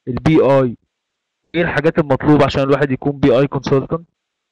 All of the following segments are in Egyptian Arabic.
البي اي ايه الحاجات المطلوبة عشان الواحد يكون بي اي كونسلتنت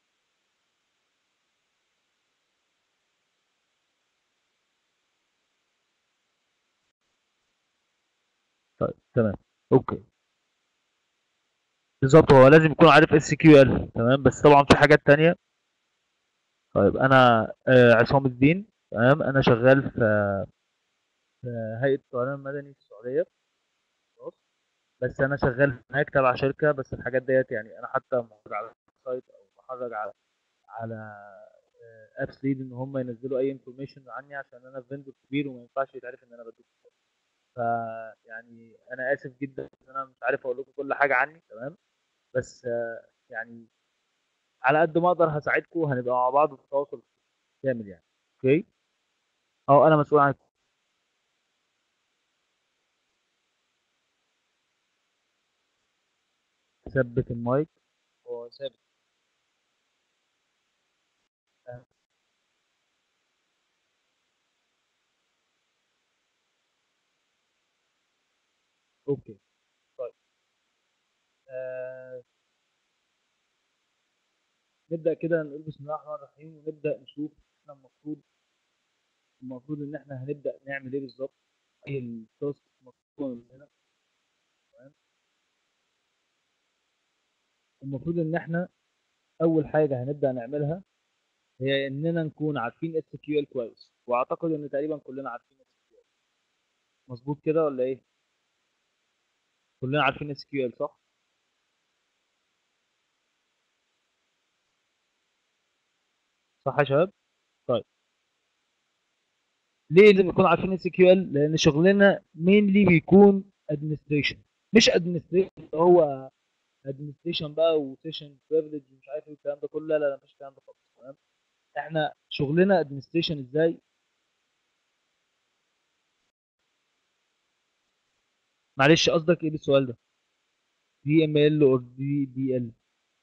طيب تمام اوكي بالظبط هو لازم يكون عارف اس كيو ال تمام بس طبعا في حاجات تانية طيب انا آه، عصام الدين تمام انا شغال في في هيئة الطيران المدني في السعودية خلاص بس انا شغال هناك تبع شركة بس الحاجات ديت يعني انا حتى محرج على السايت او محرج على على ابس ليد ان هم ينزلوا اي انفورميشن عني عشان انا فيندور كبير وما ينفعش يتعرف ان انا بدوك ف يعني انا اسف جدا ان انا مش عارف اقول لكم كل حاجه عني تمام بس آه، يعني على قد ما اقدر هساعدكم وهنبقى مع بعض في تواصل كامل يعني اوكي اه انا مسؤول عنكم ثبت المايك هو ثابت آه، اوكي طيب آه نبدا كده نقول بسم الله الرحمن الرحيم ونبدا نشوف احنا المفروض المفروض ان احنا هنبدا نعمل ايه بالظبط ايه التاسك المطلوبه مننا تمام المفروض ان احنا اول حاجه هنبدا نعملها هي اننا نكون عارفين اس كيو ال كويس واعتقد ان تقريبا كلنا عارفين اس كيو ال مظبوط كده ولا ايه كلنا عارفين اس كيو ال صح صح يا شباب طيب ليه لازم نكون عارفين اس كيو ال لان شغلنا مينلي بيكون ادمنستريشن مش ادمنستريشن هو ادمنستريشن بقى وسيشن بريفليج ومش عارف ايه الكلام ده كله لا لا لا مفيش الكلام ده خالص تمام احنا شغلنا ادمنستريشن ازاي معلش قصدك ايه بالسؤال ده دي ام ال اور دي دي ال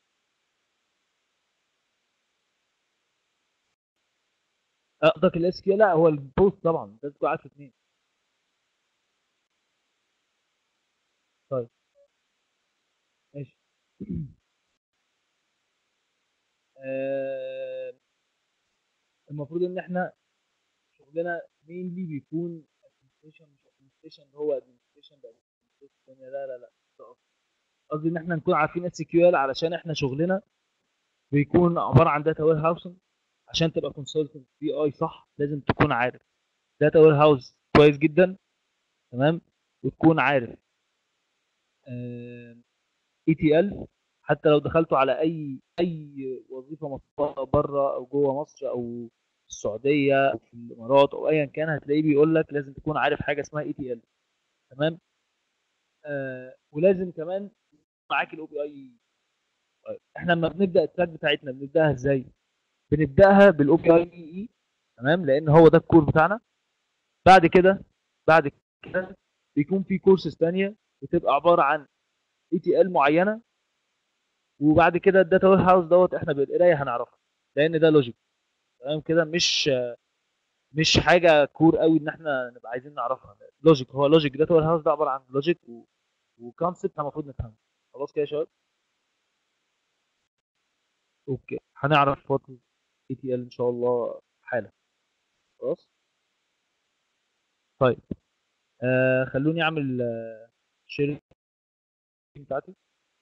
قصدك الاس كيو لا هو البوست طبعا انت تكون عارف اثنين طيب ماشي آه، المفروض ان احنا شغلنا مينلي بيكون ادمنستريشن مش ادمنستريشن اللي هو ادمنستريشن لا لا لا قصدي ان احنا نكون عارفين اس كيو ال علشان احنا شغلنا بيكون عباره عن داتا وير هاوسنج عشان تبقى كونسلتنت بي اي صح لازم تكون عارف داتا وير هاوس كويس جدا تمام وتكون عارف اي تي ال حتى لو دخلتوا على اي اي وظيفه مطلوبه بره او جوه مصر او في السعوديه او في الامارات او ايا كان هتلاقيه بيقول لك لازم تكون عارف حاجه اسمها اي تي ال تمام آه ولازم كمان معاك الاو بي اي احنا لما بنبدا التراك بتاعتنا بنبداها ازاي بنبداها بالاو بي اي اي تمام لان هو ده الكور بتاعنا بعد كده بعد كده بيكون في كورسز ثانيه بتبقى عباره عن اي تي ال معينه وبعد كده الداتا وير هاوس دوت احنا بالقرايه هنعرفها لان ده لوجيك تمام كده مش مش حاجه كور قوي ان احنا نبقى عايزين نعرفها لوجيك هو لوجيك داتا وير هاوس ده عباره عن لوجيك وكونسبت المفروض نفهمه خلاص كده يا شباب اوكي هنعرف فتره اي تي ال ان شاء الله حالا خلاص طيب آه خلوني اعمل آه شير بتاعتي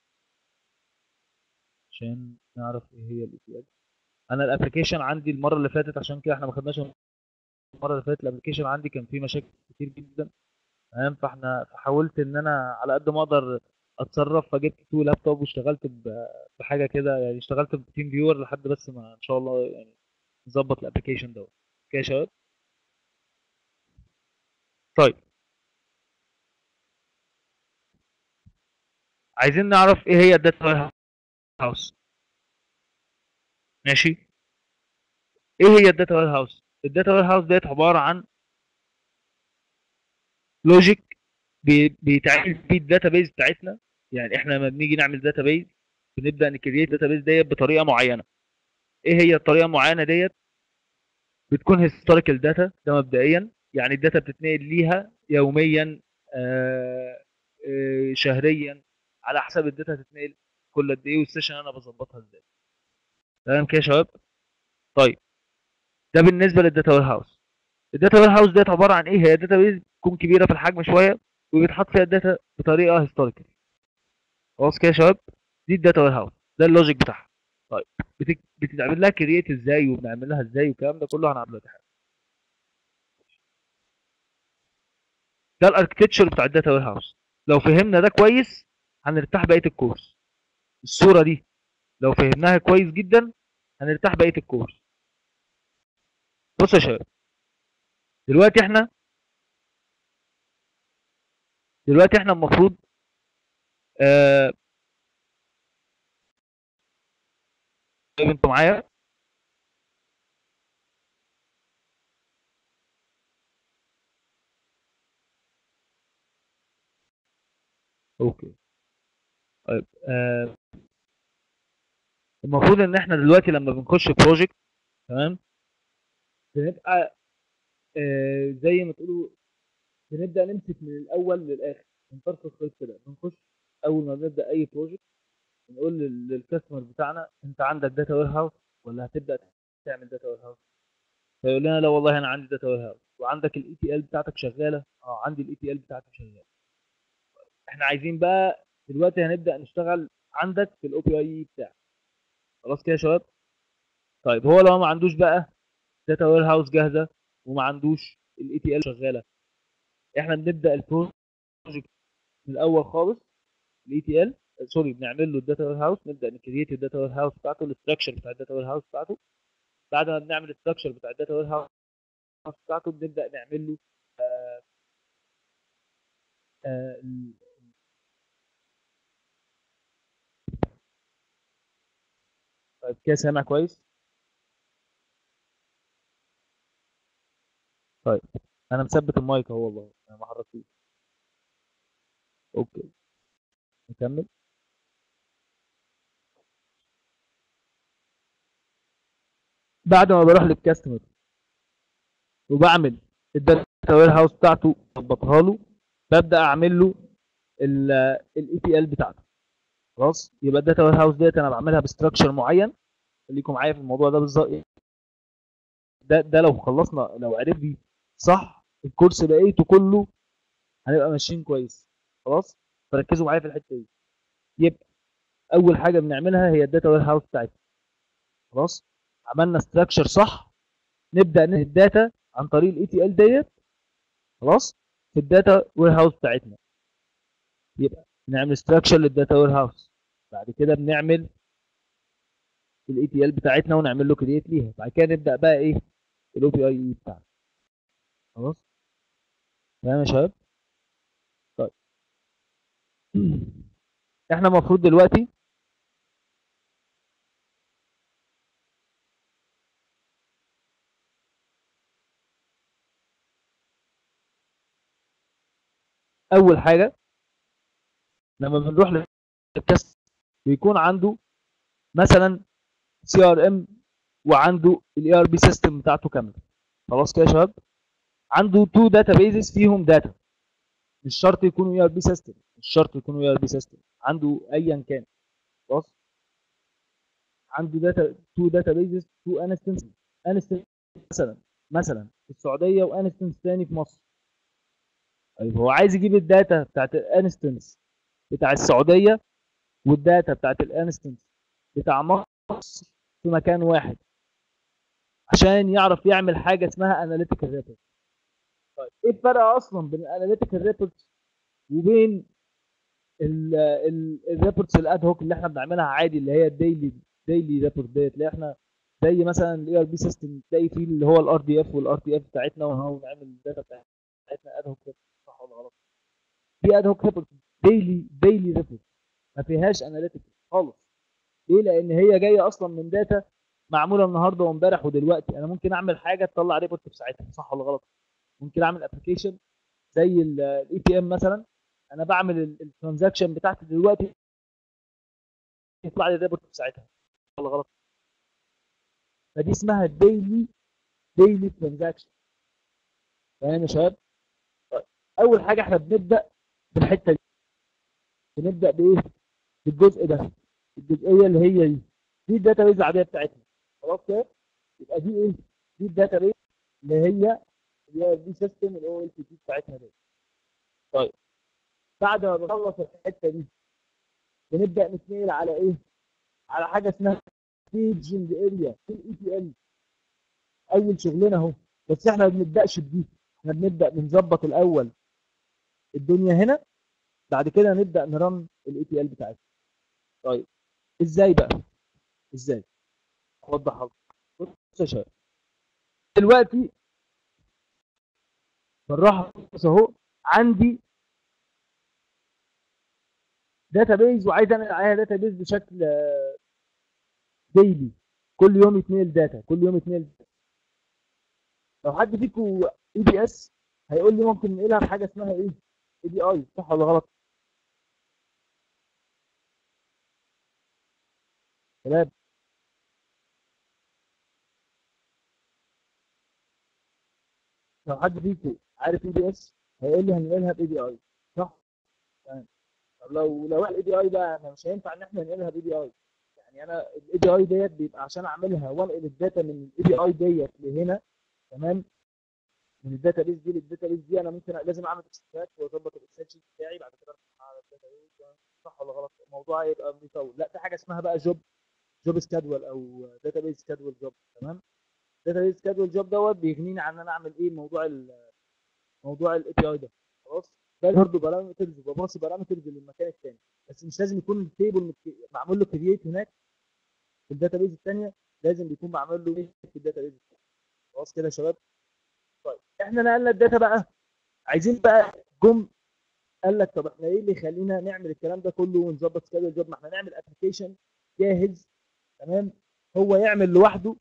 عشان نعرف ايه هي الاي تي ال انا الابلكيشن عندي المره اللي فاتت عشان كده احنا ما خدناش المره اللي فاتت الابلكيشن عندي كان فيه مشاكل كتير جدا تمام فاحنا فحاولت ان انا على قد ما اقدر اتصرف فجبت تو لابتوب واشتغلت ب- بحاجه كده يعني اشتغلت بتيم فيور لحد بس ما ان شاء الله يعني نظبط الابلكيشن دوت اوكي يا شباب طيب عايزين نعرف ايه هي الداتا وير هاوس ماشي ايه هي الداتا وير هاوس الداتا وير هاوس ديت عباره عن لوجيك بيتعمل بيه الداتا بيز بتاعتنا يعني احنا لما بنيجي نعمل داتا بيز بنبدا نكريت داتا بيز ديت بطريقه معينه ايه هي الطريقه المعينه ديت بتكون هيستوريكال داتا ده مبدئيا يعني الداتا بتتنقل ليها يوميا آه، آه، شهريا على حسب الداتا هتتنقل كل قد ايه والسيشن انا بظبطها ازاي تمام كده يا شباب طيب ده بالنسبه للداتا وير هاوس الداتا وير هاوس ديت عباره عن ايه هي داتا بيز تكون كبيره في الحجم شويه وبيتحط فيها الداتا بطريقه هيستوريكال خلاص كده يا شباب دي الداتا وير هاوس ده اللوجيك بتاعها طيب بتك... بتتعمل لها كرييت ازاي وبنعمل لها ازاي والكلام ده كله هنعمله دلوقتي حالا ده الاركتكتشر بتاع الداتا وير هاوس لو فهمنا ده كويس هنرتاح بقيه الكورس الصوره دي لو فهمناها كويس جدا هنرتاح بقيه الكورس بص يا شباب دلوقتي احنا دلوقتي احنا المفروض آه طيب انتوا معايا اوكي طيب آه المفروض ان احنا دلوقتي لما بنخش بروجكت تمام بنبقى آه زي ما تقولوا بنبدا نمسك من الاول للاخر من طرف الخيط كده بنخش اول ما بنبدا اي بروجكت بنقول لل- للكاستمر بتاعنا انت عندك داتا وير هاوس ولا هتبدا تعمل داتا وير هاوس فيقول لنا لا والله انا عندي داتا وير هاوس وعندك الاي تي ال بتاعتك شغاله اه عندي الاي تي ال بتاعتي شغاله احنا عايزين بقى دلوقتي هنبدا نشتغل عندك في الاو بي اي بتاعك خلاص كده يا شباب طيب هو لو ما عندوش بقى داتا وير هاوس جاهزه وما عندوش الاي تي ال شغاله احنا بنبدا البروجكت من الاول خالص الاي تي ال سوري بنعمل له الداتا وير هاوس نبدا نكريت الداتا وير هاوس بتاعته الاستراكشر بتاع الداتا وير هاوس بتاعته بعد ما بنعمل الاستراكشر بتاع الداتا وير هاوس بتاعته بنبدا نعمل له آه آه ال- طيب كده سامع كويس طيب انا مثبت المايك اهو والله انا ما حركتوش اوكي نكمل بعد ما بروح للكاستمر وبعمل الداتا وير هاوس بتاعته اظبطها له ببدا اعمل له الاي تي ال بتاعته خلاص يبقى الداتا وير هاوس ديت انا بعملها بستراكشر معين خليكم معايا في الموضوع ده بالظبط ده ده لو خلصنا لو عرفنا صح الكورس بقيته كله هنبقى ماشيين كويس خلاص فركزوا معايا في الحته دي يبقى اول حاجه بنعملها هي الداتا وير هاوس بتاعتنا خلاص عملنا ستراكشر صح نبدا ننهي الداتا عن طريق الاي تي ال ديت خلاص في الداتا وير هاوس بتاعتنا يبقى نعمل ستراكشر للداتا وير هاوس بعد كده بنعمل الاي تي ال بتاعتنا ونعمل له كرييت ليها بعد كده نبدا بقى ايه الاو بي اي بتاعنا خلاص تمام يا شباب طيب احنا المفروض دلوقتي اول حاجه لما بنروح للكاست بيكون عنده مثلا سي ار ام وعنده الاي ار بي سيستم بتاعته كامله خلاص كده يا شباب عنده تو داتا بيزز فيهم داتا مش شرط يكونوا اي ار بي سيستم مش شرط يكونوا اي ار بي سيستم عنده ايا كان خلاص عنده داتا تو داتا بيزز تو انستنس انستنس مثلا مثلا في السعوديه وانستنس تاني في مصر طيب هو عايز يجيب الداتا بتاعت الانستنس بتاع السعوديه والداتا بتاعت الانستنس بتاع مصر في مكان واحد عشان يعرف يعمل حاجه اسمها اناليتيكال ريبورت طيب ايه الفرق اصلا بين الاناليتيكال ريبورت وبين الريبورتس الاد هوك اللي احنا بنعملها عادي اللي هي الديلي ديلي ريبورت ديت اللي احنا زي مثلا الاي ار بي سيستم تلاقي فيه اللي هو الار دي اف والار تي اف بتاعتنا وهو نعمل الداتا بتاعتنا اد هوك صح ولا غلط دي اد هوك ريبورت ديلي ديلي ريبورت ما فيهاش اناليتيكال خالص ليه لان هي جايه اصلا من داتا معموله النهارده وامبارح ودلوقتي انا ممكن اعمل حاجه تطلع ريبورت في ساعتها صح ولا غلط ممكن اعمل ابلكيشن زي الاي تي ام مثلا انا بعمل الترانزاكشن بتاعتي دلوقتي يطلع لي الريبورت في ساعتها صح ولا غلط فدي اسمها ديلي ديلي ترانزاكشن فاهم يا شباب طيب. اول حاجه احنا بنبدا بالحته دي بنبدا بايه في الجزء ده الجزئيه اللي هي دي دي الداتابيز العاديه بتاعتنا خلاص كده يبقى دي ايه دي الداتابيز اللي هي اللي هي دي سيستم الاو ال تي بتاعتنا دي طيب بعد ما بنخلص الحته دي بنبدا نتنقل على ايه على حاجه اسمها staging اريا في الاي تي ال اول شغلنا اهو بس احنا ما بنبداش بدي احنا بنبدا بنظبط الاول الدنيا هنا بعد كده نبدا نرن الاي تي ال بتاعتنا طيب ازاي بقى ازاي اوضح لك بص يا شباب دلوقتي بالراحه بص اهو عندي داتابيز وعايز انقل عليها داتابيز بشكل ديلي كل يوم يتنقل داتا كل يوم يتنقل داتا. لو حد فيكم اي بي اس هيقول لي ممكن ننقلها بحاجه اسمها ايه اي بي اي صح ولا غلط شباب لو حد فيكم عارف اي بي اس هيقول لي هننقلها باي بي اي صح تمام طب لو لو الاي بي اي بقى انا مش هينفع ان احنا ننقلها باي بي اي يعني انا الاي بي اي ديت بيبقى عشان اعملها وانقل الداتا من الاي بي اي ديت لهنا تمام من الداتا بيز دي للداتا بيز دي انا ممكن لازم اعمل اكستراكت واظبط الاكسل شيت بتاعي بعد كده ارفع على الداتا بيز صح ولا غلط الموضوع هيبقى بيطول لا في حاجه اسمها بقى جوب جوب سكادول او داتا بيز سكادول جوب تمام داتا بيز سكادول جوب دوت بيغنيني عن ان انا اعمل ايه موضوع ال موضوع الاي بي اي ده خلاص ده برضه بارامترز وبباصي بارامترز للمكان الثاني بس مش لازم يكون التيبل معمول له كرييت هناك في الداتا بيز الثانيه لازم بيكون معمول له ايه في الداتا بيز خلاص كده يا شباب طيب احنا نقلنا الداتا بقى عايزين بقى جم قال لك طب احنا ايه اللي يخلينا نعمل الكلام ده كله ونظبط سكادول جوب ما احنا نعمل ابلكيشن جاهز تمام هو يعمل لوحده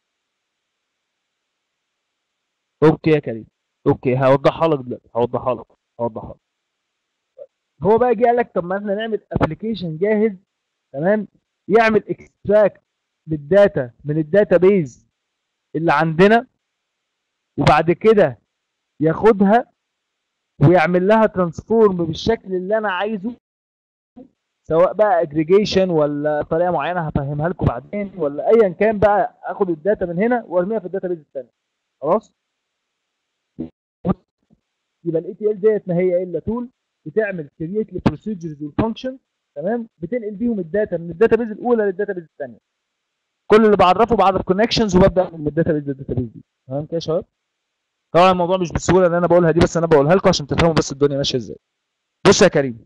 اوكي يا كريم اوكي هوضحها لك دلوقتي هوضحها لك هوضحها لك هو بقى جه قال لك طب ما احنا نعمل ابلكيشن جاهز تمام يعمل اكستراكت للداتا من الداتا بيز اللي عندنا وبعد كده ياخدها ويعمل لها ترانسفورم بالشكل اللي انا عايزه سواء بقى اجريجيشن ولا طريقه معينه هفهمها لكم بعدين ولا ايا كان بقى اخد الداتا من هنا وارميها في الداتا بيز الثانيه خلاص يبقى الاي تي ال ديت ما هي الا تول بتعمل كرييت للبروسيجرز والفانكشن تمام بتنقل بيهم الداتا من الداتا بيز الاولى للداتا بيز الثانيه كل اللي بعرفه بعرف كونكشنز وببدا من الداتا بيز للداتا بيز دي تمام كده يا شباب طبعا الموضوع مش بالسهوله اللي انا بقولها دي بس انا بقولها لكم عشان تفهموا بس الدنيا ماشيه ازاي بص يا كريم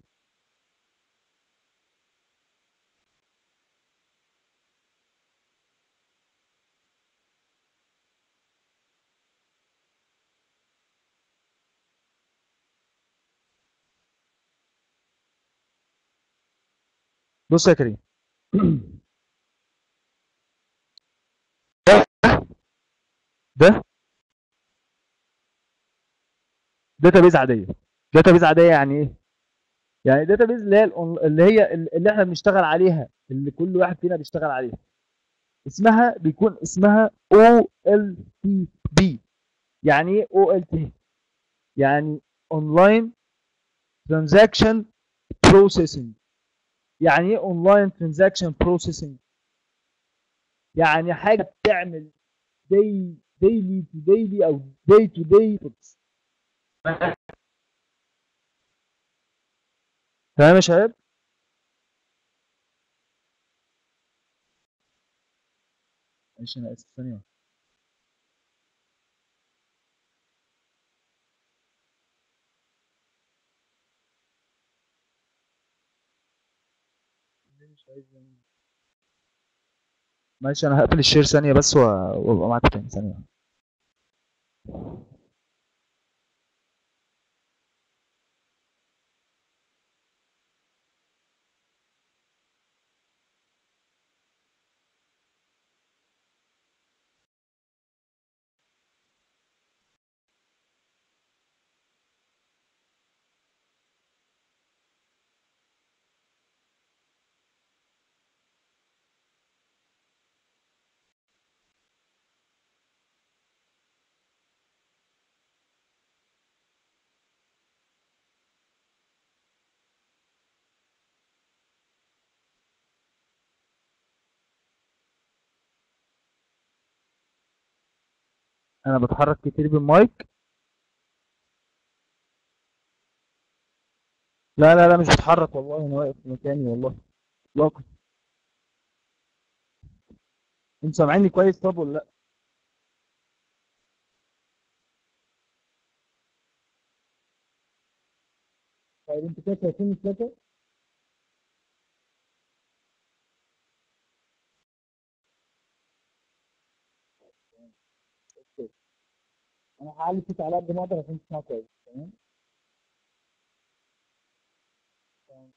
بص يا كريم ده داتابيز عاديه داتابيز عاديه يعني ايه يعني داتابيز اللي هي الأون- اللي هي اللي احنا بنشتغل عليها اللي كل واحد فينا بيشتغل عليها اسمها بيكون اسمها او ال تي بي يعني ايه او ال تي يعني اونلاين ترانزاكشن بروسيسنج يعني ايه اونلاين ترانزاكشن بروسيسنج يعني حاجه بتعمل دي ديلي تو ديلي او داي تو داي تمام يا شباب معلش انا اسف ثانيه واحدة. ليه مش عايز يعني؟ معلش انا هقفل الشير ثانيه بس و- وابقى معاك تاني ثانيه واحدة. انا بتحرك كتير بالمايك لا لا لا مش بتحرك والله انا واقف في مكاني والله اطلاقا انت سامعيني كويس طب ولا لا طيب انت كده شايفين الشاشه اوكي انا هعلي الصوت على قد ما اقدر عشان تسمعوا كويس تمام تمام.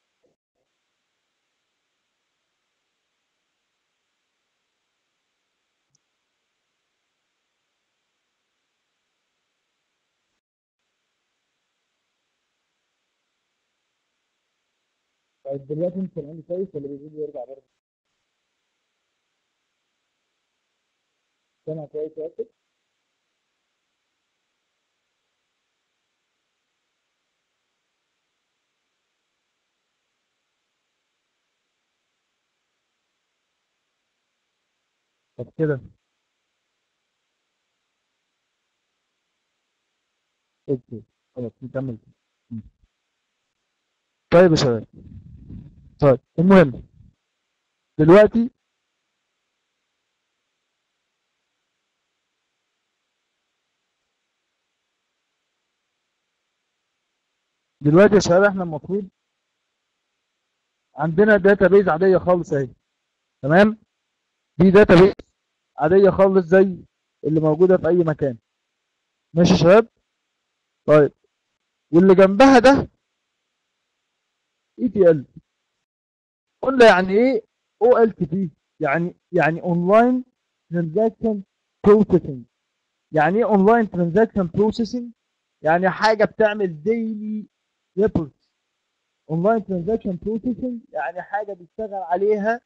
طيب دلوقتي انت سامعني كويس ولا بيجي يرجع برضه سامع كويس يا اسف طب كده اوكي خلاص نكمل م. طيب يا شباب طيب المهم دلوقتي دلوقتي يا شباب احنا المفروض عندنا داتا بيز عاديه خالص اهي تمام دي داتا بيز عاديه خالص زي اللي موجوده في اي مكان ماشي يا شباب طيب واللي جنبها ده اي تي ال قلنا يعني ايه او ال تي بي يعني يعني اونلاين ترانزاكشن بروسيسنج يعني ايه اونلاين ترانزاكشن بروسيسنج يعني حاجه بتعمل ديلي ريبورت اونلاين ترانزاكشن بروسيسنج يعني حاجه بيشتغل عليها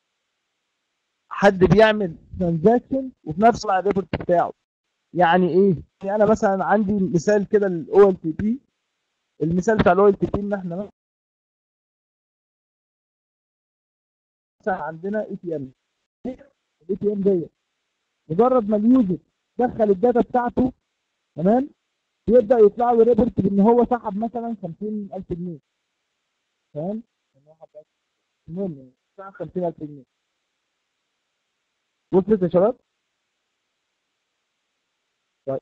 حد بيعمل ترانزاكشن وفي نفس الوقت الريبورت بتاعه يعني ايه يعني انا مثلا عندي مثال كده للاو ال تي بي المثال بتاع الاو ال تي بي ان احنا مثلا عندنا اي تي ام الاي تي ام ديت مجرد ما اليوزر دخل الداتا بتاعته تمام بيبدا يطلع له ريبورت بان هو سحب مثلا 50000 جنيه فاهم؟ المهم سحب 50000 جنيه وصلت يا شباب؟ طيب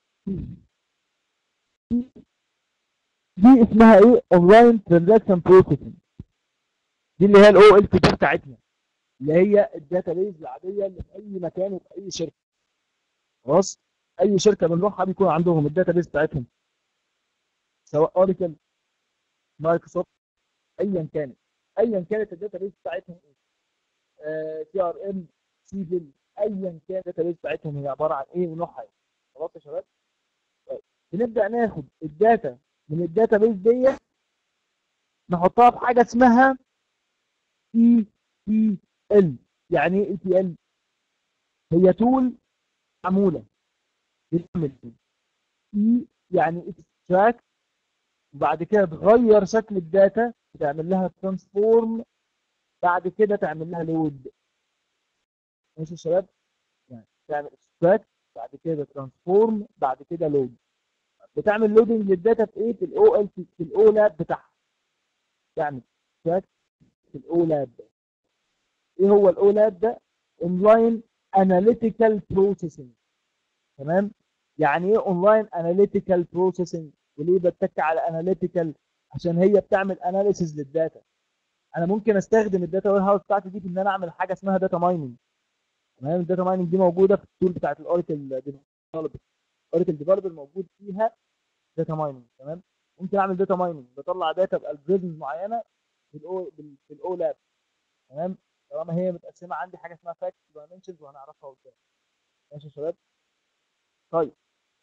دي اسمها ايه؟ اونلاين ترانزاكشن بروسيسنج دي اللي هي الاو ال تي بي بتاعتنا اللي هي الداتا بيز العاديه اللي في اي مكان وفي اي شركه خلاص اي شركه بنروحها بيكون عندهم الداتا بيز بتاعتهم سواء اوريكل مايكروسوفت ايا كانت ايا كانت الداتا بيز بتاعتهم ايه سي ار ام سيفل ايا كان الداتا بيز بتاعتهم هي عباره عن ايه ونوعها ايه خلاص يا شباب طيب بنبدا ناخد الداتا من الداتا بيز ديت نحطها في حاجه اسمها اي تي ال يعني ايه اي تي ال هي تول معموله بتعمل اي يعني اكستراكت وبعد كده تغير شكل الداتا تعمل لها ترانسفورم بعد كده تعمل لها لود ماشي يا شباب يعني تعمل اكستراكت بعد كده ترانسفورم بعد كده لود بتعمل لودنج للداتا في ايه في الاو ال في الاو لاب بتاعها تعمل اكستراكت في الاو لاب ايه هو الاو لاب ده اونلاين اناليتيكال بروسيسنج تمام يعني ايه اونلاين اناليتيكال بروسيسنج وليه بتك على اناليتيكال عشان هي بتعمل اناليسيز للداتا انا ممكن استخدم الداتا وير هاوس بتاعتي دي في ان انا اعمل حاجه اسمها داتا مايننج تمام الداتا مايننج دي موجوده في التول بتاعت الاوراكل ديفلوبر الاوراكل ديفلوبر موجود فيها داتا مايننج تمام ممكن اعمل داتا مايننج بطلع داتا بالجوريزمز معينه في الاو في الاو لاب تمام طالما هي متقسمه عندي حاجه اسمها فاكت دايمنشنز وهنعرفها قدام ماشي يا شباب طيب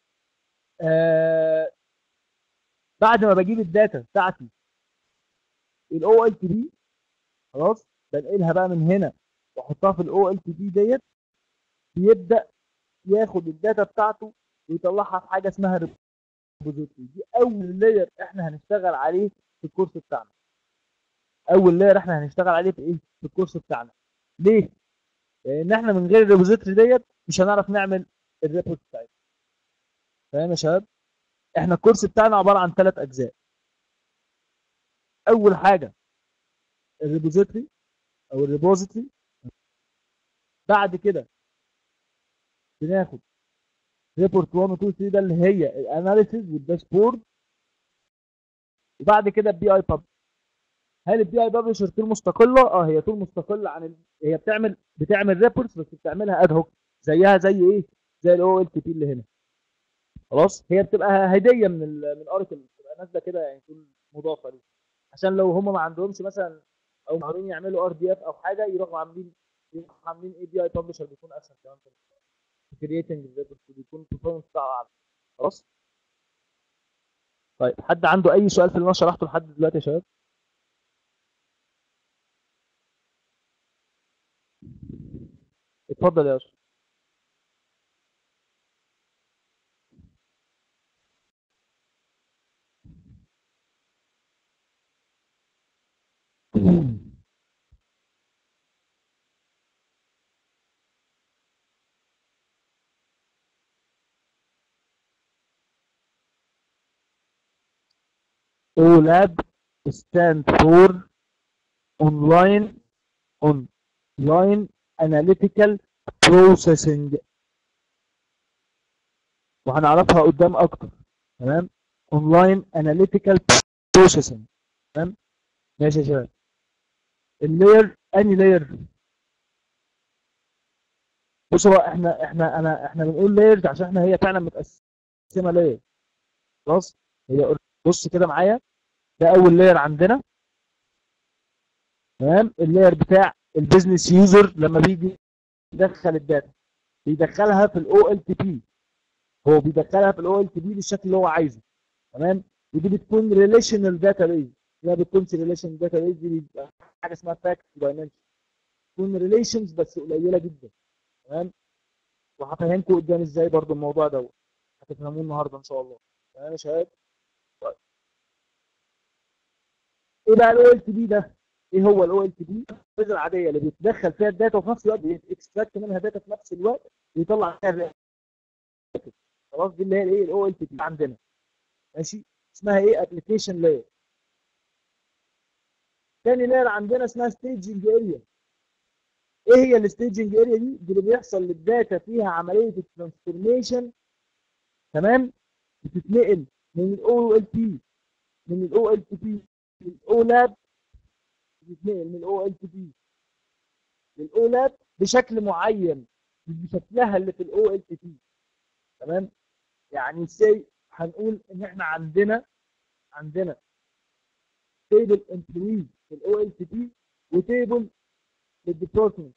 آه بعد ما بجيب الداتا بتاعتي الاو ال تي بي خلاص بنقلها بقى من هنا واحطها في الاو ال تي بي ديت بيبدا ياخد الداتا بتاعته ويطلعها في حاجه اسمها ريبوزيتوري دي اول لاير احنا هنشتغل عليه في الكورس بتاعنا اول لاير احنا هنشتغل عليه في ايه في الكورس بتاعنا ليه لان احنا من غير الريبوزيتوري ديت مش هنعرف نعمل الريبورت بتاعتنا فاهم يا شباب احنا الكورس بتاعنا عباره عن ثلاث اجزاء اول حاجه الريبوزيتوري او الريبوزيتوري بعد كده بناخد ريبورت 1 و 2 3 ده اللي هي الاناليسيز والداشبورد وبعد كده البي اي باب هل البي اي ببلشر تول مستقله اه هي تول مستقله عن ال... هي بتعمل بتعمل ريبورتس بس بتعملها اد هوك زيها زي ايه زي الاو ال تي بي اللي هنا خلاص هي بتبقى هديه من ال... من اوراكل بتبقى نازله كده يعني تول مضافه ليه عشان لو هم ما عندهمش مثلا او عاوزين يعملوا ار دي اف او حاجه يروحوا عاملين يروحوا عاملين اي بي اي ببلشر بيكون اسهل كمان في كرييتنج الريبورت بيكون البرفورمانس بتاعه اعلى خلاص طيب حد عنده اي سؤال في اللي انا شرحته لحد دلوقتي يا شباب اتفضل يا اشرف OLAB stand for online online analytical processing وهنعرفها قدام اكتر تمام online analytical processing تمام ماشي يا شباب اللاير اني لاير بصوا بقى احنا احنا انا احنا بنقول لايرز عشان احنا هي فعلا متقسمه لاير خلاص هي بص كده معايا ده اول لاير عندنا تمام اللاير بتاع البيزنس يوزر لما بيجي يدخل الداتا بيدخلها في الاو ال تي بي هو بيدخلها في الاو ال تي بي بالشكل اللي هو عايزه تمام ودي بتكون ريليشنال داتا بيز ما بتكونش ريليشن داتا بيز دي بيبقى حاجه اسمها فاكت دايمنشن تكون ريليشنز بس قليله جدا تمام وهفهمكم قدام ازاي برضو الموضوع دوت هتفهموه النهارده ان شاء الله تمام يا شباب طيب ايه بقى الاو ال تي بي ده ايه هو الاو ال تي بي الفيزا العاديه اللي بيتدخل فيها الداتا وفي نفس الوقت بيكستراكت منها داتا في نفس الوقت ويطلع فيها الرياكت خلاص دي اللي هي الايه الاو ال تي بي عندنا ماشي اسمها ايه ابلكيشن لاير تاني لاير عندنا اسمها ستيجنج اريا ايه هي الستيجنج اريا دي دي اللي بيحصل للداتا فيها عمليه الترانسفورميشن تمام بتتنقل من الاو ال بي من الاو ال تي بي للاو لاب بتتنقل من الاو ال تي بي للاو لاب بشكل معين مش بشكلها اللي في الاو ال تي بي تمام يعني سي هنقول ان احنا عندنا عندنا تيبل امبلويز في الاو ال تي بي وتيبل للديبارتمنت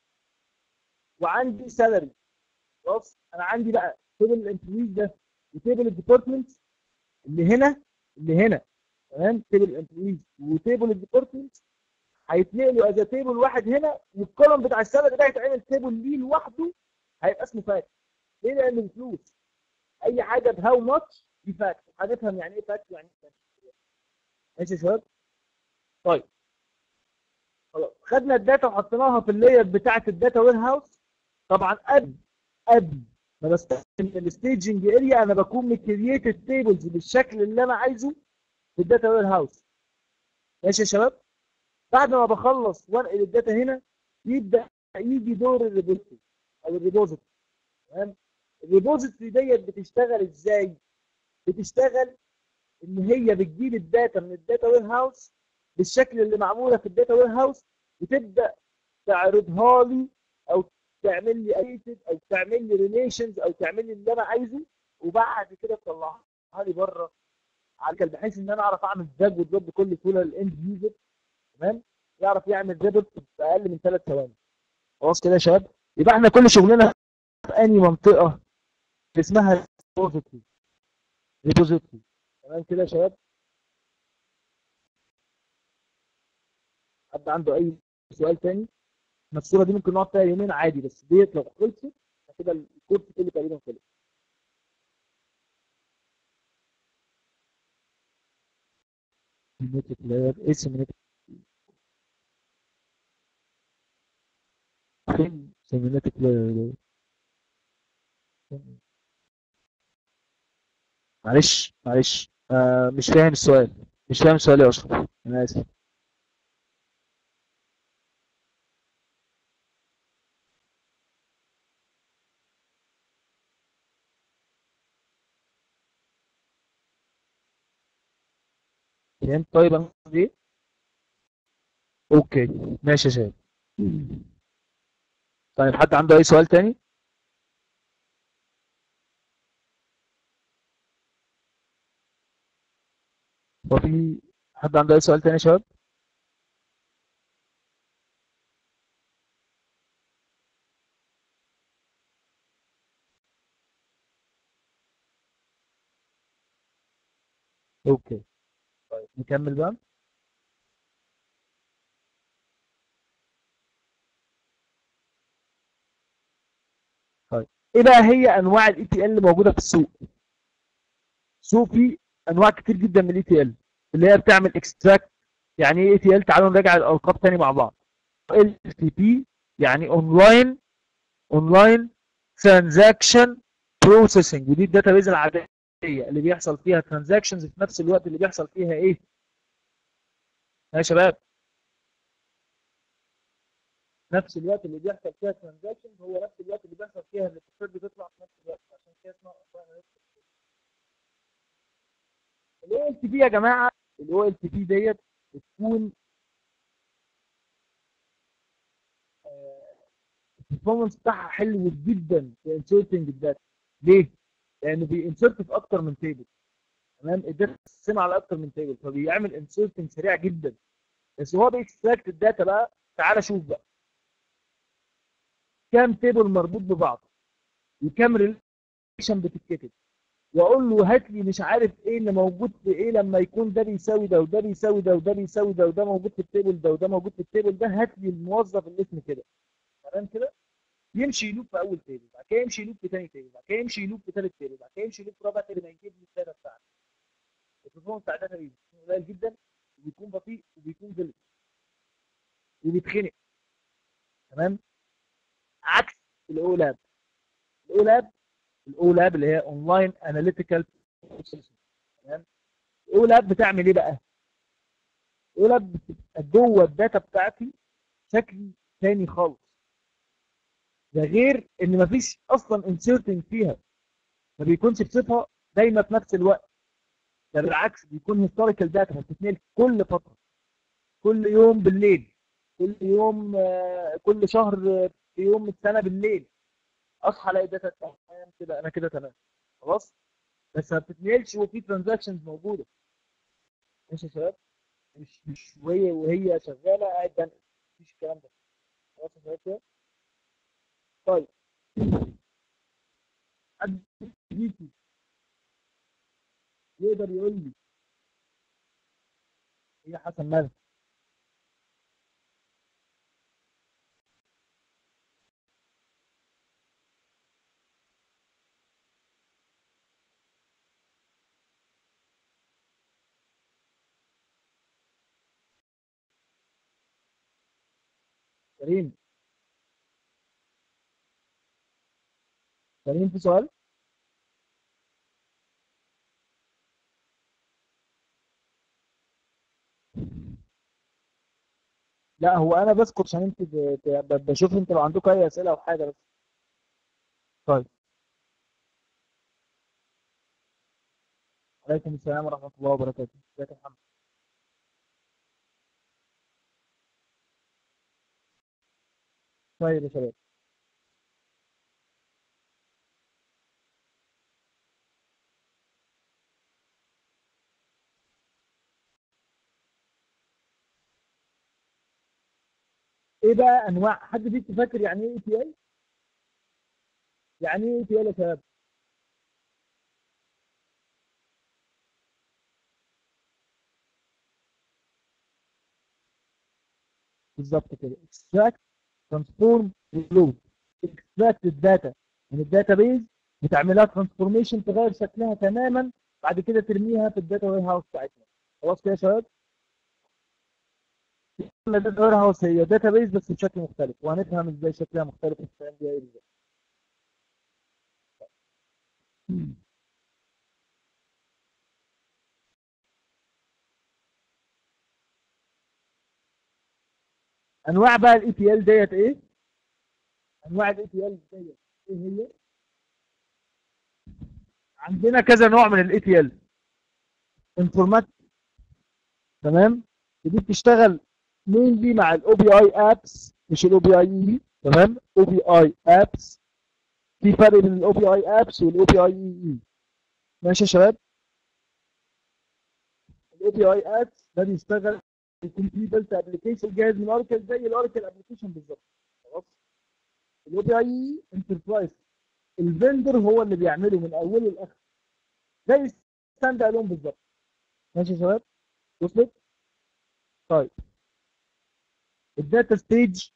وعندي سالري خلاص انا عندي بقى تيبل الامبلويز ده وتيبل الديبارتمنت اللي هنا اللي هنا تمام تيبل الامبلويز وتيبل الديبارتمنت هيتنقلوا از تيبل واحد هنا والكولوم بتاع السالري ده هيتعمل تيبل ليه لوحده هيبقى اسمه فاكت ليه لان الفلوس اي حاجه بهاو ماتش دي فاكت هنفهم يعني ايه فاكت يعني ايه فاكت ماشي يا شباب طيب خلاص خدنا الداتا وحطيناها في اللاير بتاعه الداتا وير هاوس طبعا قبل قبل ما بستخدم الستيجنج اريا انا بكون مكريت التيبلز بالشكل اللي انا عايزه في الداتا وير هاوس ماشي يا شباب بعد ما بخلص وانقل الداتا هنا يبدا يجي دور الريبوزيتوري او الريبوزيتوري تمام الريبوزيتوري ديت بتشتغل ازاي بتشتغل ان هي بتجيب الداتا من الداتا وير هاوس بالشكل اللي معموله في الداتا وير هاوس وتبدا تعرضها لي او تعمل لي ايتد او تعمل لي ريليشنز او تعمل لي اللي انا عايزه وبعد كده تطلعها لي بره على بحيث ان انا اعرف اعمل دراج ودروب بكل سهوله للاند يوزر تمام يعرف يعمل ريبورت في اقل من ثلاث ثواني خلاص كده يا شباب يبقى احنا كل شغلنا في انهي منطقه اسمها ريبوزيتوري ريبوزيتوري تمام كده يا شباب حد عنده اي سؤال تاني احنا الصوره دي ممكن نقعد فيها يومين عادي بس ديت لو خلصت كده الكورس كله تقريبا خلص سيميتك لاير ايه سيميتك فين سيميتك لاير معلش معلش آه مش فاهم السؤال مش فاهم السؤال يا اشرف انا اسف فهمت طيب انا قصدي ايه اوكي ماشي يا شباب طيب حد عنده اي سؤال تاني هو في حد عنده اي سؤال تاني يا شباب اوكي طيب نكمل بقى طيب ايه بقى هي انواع الاي تي ال اللي موجوده في السوق السوق فيه انواع كتير جدا من الاي تي ال اللي هي بتعمل اكستراكت يعني ايه اي تي ال تعالوا نراجع الالقاب تاني مع بعض ال تي بي يعني اونلاين اونلاين ترانزاكشن بروسيسنج ودي الداتابيز العاديه اللي بيحصل فيها ترانزاكشنز في نفس الوقت اللي بيحصل فيها ايه يا شباب نفس الوقت اللي بيحصل فيها ترانزاكشن هو نفس الوقت اللي بيحصل فيها الريبورتات بتطلع في نفس الوقت عشان كده اسمها الاو ال تي بي يا جماعه الاو ال تي بي ديت بتكون البرفورمانس بتاعها حلو جدا في انسرتنج الداتا ليه؟ لانه بينسرت في اكتر من تيبل تمام الداتا بتتقسم على اكتر من تيبل فبيعمل انسرتنج سريع جدا بس هو بيكستراكت الداتا بقى تعالى شوف بقى كام تيبل مربوط ببعض وكام ريليشن بتتكتب واقول له هات لي مش عارف ايه اللي موجود في ايه لما يكون ده بيساوي ده وده بيساوي ده وده بيساوي ده وده موجود في التيبل ده وده موجود في التيبل ده هات لي الموظف اللي اسمه كده تمام كده يمشي يلوب في اول تيبل بعد كده يمشي يلوب في ثاني تيبل بعد كده يمشي يلوب في ثالث تيبل بعد كده يمشي يلوب في رابع تيبل ما يجيب لي الداتا بتاعتي البرفورمانس بتاع الداتا بيكون قليل جدا وبيكون بطيء وبيكون غلط وبيتخنق تمام عكس الاو لاب الاو لاب الاو لاب اللي هي اونلاين اناليتيكال تمام الاو لاب بتعمل ايه بقى الاو لاب بتبقى جوه الداتا بتاعتي شكل تاني خالص ده غير ان مفيش اصلا انسيرتنج فيها ما بيكونش بصفه دايما في نفس الوقت ده بالعكس بيكون هيستوريكال داتا بتتنقل كل فتره كل يوم بالليل كل يوم كل شهر في يوم السنه بالليل اصحى الاقي داتا تمام كده انا كده تمام خلاص بس ما بتتنقلش وفي ترانزاكشنز موجوده ماشي يا شباب مش مش وهي وهي شغاله قاعد بنقل مفيش الكلام ده خلاص يا شباب كده طيب حد فيكم يقدر يقول لي هي حسن مالك كريم كريم في سؤال لا هو انا بسكت عشان انت ب- ب- بشوف انت لو عندكم اي اسئله او حاجه بس طيب عليكم السلام ورحمه الله وبركاته ازيك يا محمد طيب يا شباب ايه بقى انواع حد فيكم فاكر يعني ايه اي تي ال يعني ايه اي تي ال يا شباب بالظبط كده extract transform reload extract الداتا من الداتا بيز بتعملها ترانسفورميشن تغير شكلها تماما بعد كده ترميها في الداتا وير هاوس بتاعتنا خلاص كده يا شباب الداتا وير هاوس هي داتا بيز بس بشكل مختلف وهنفهم ازاي شكلها مختلف والكلام ده ايه بالظبط انواع بقى الاي تي ال ديت ايه انواع الاي تي ال ديت ايه هي عندنا كذا نوع من الاي تي ال انفورمات تمام دي بتشتغل مينلي مع الاو بي اي ابس مش الاو بي اي تمام او بي اي ابس في فرق بين الاو بي اي ابس والاو بي اي اي ماشي يا شباب الاو بي اي ابس ده بيشتغل يكون فيه بلت ابلكيشن جاهز من اوراكل زي الاوراكل ابلكيشن بالظبط خلاص الاو بي اي انتربرايز الفندر هو اللي بيعمله من اوله لاخره زي ستاند الون بالظبط ماشي يا شباب وصلت طيب الداتا ستيج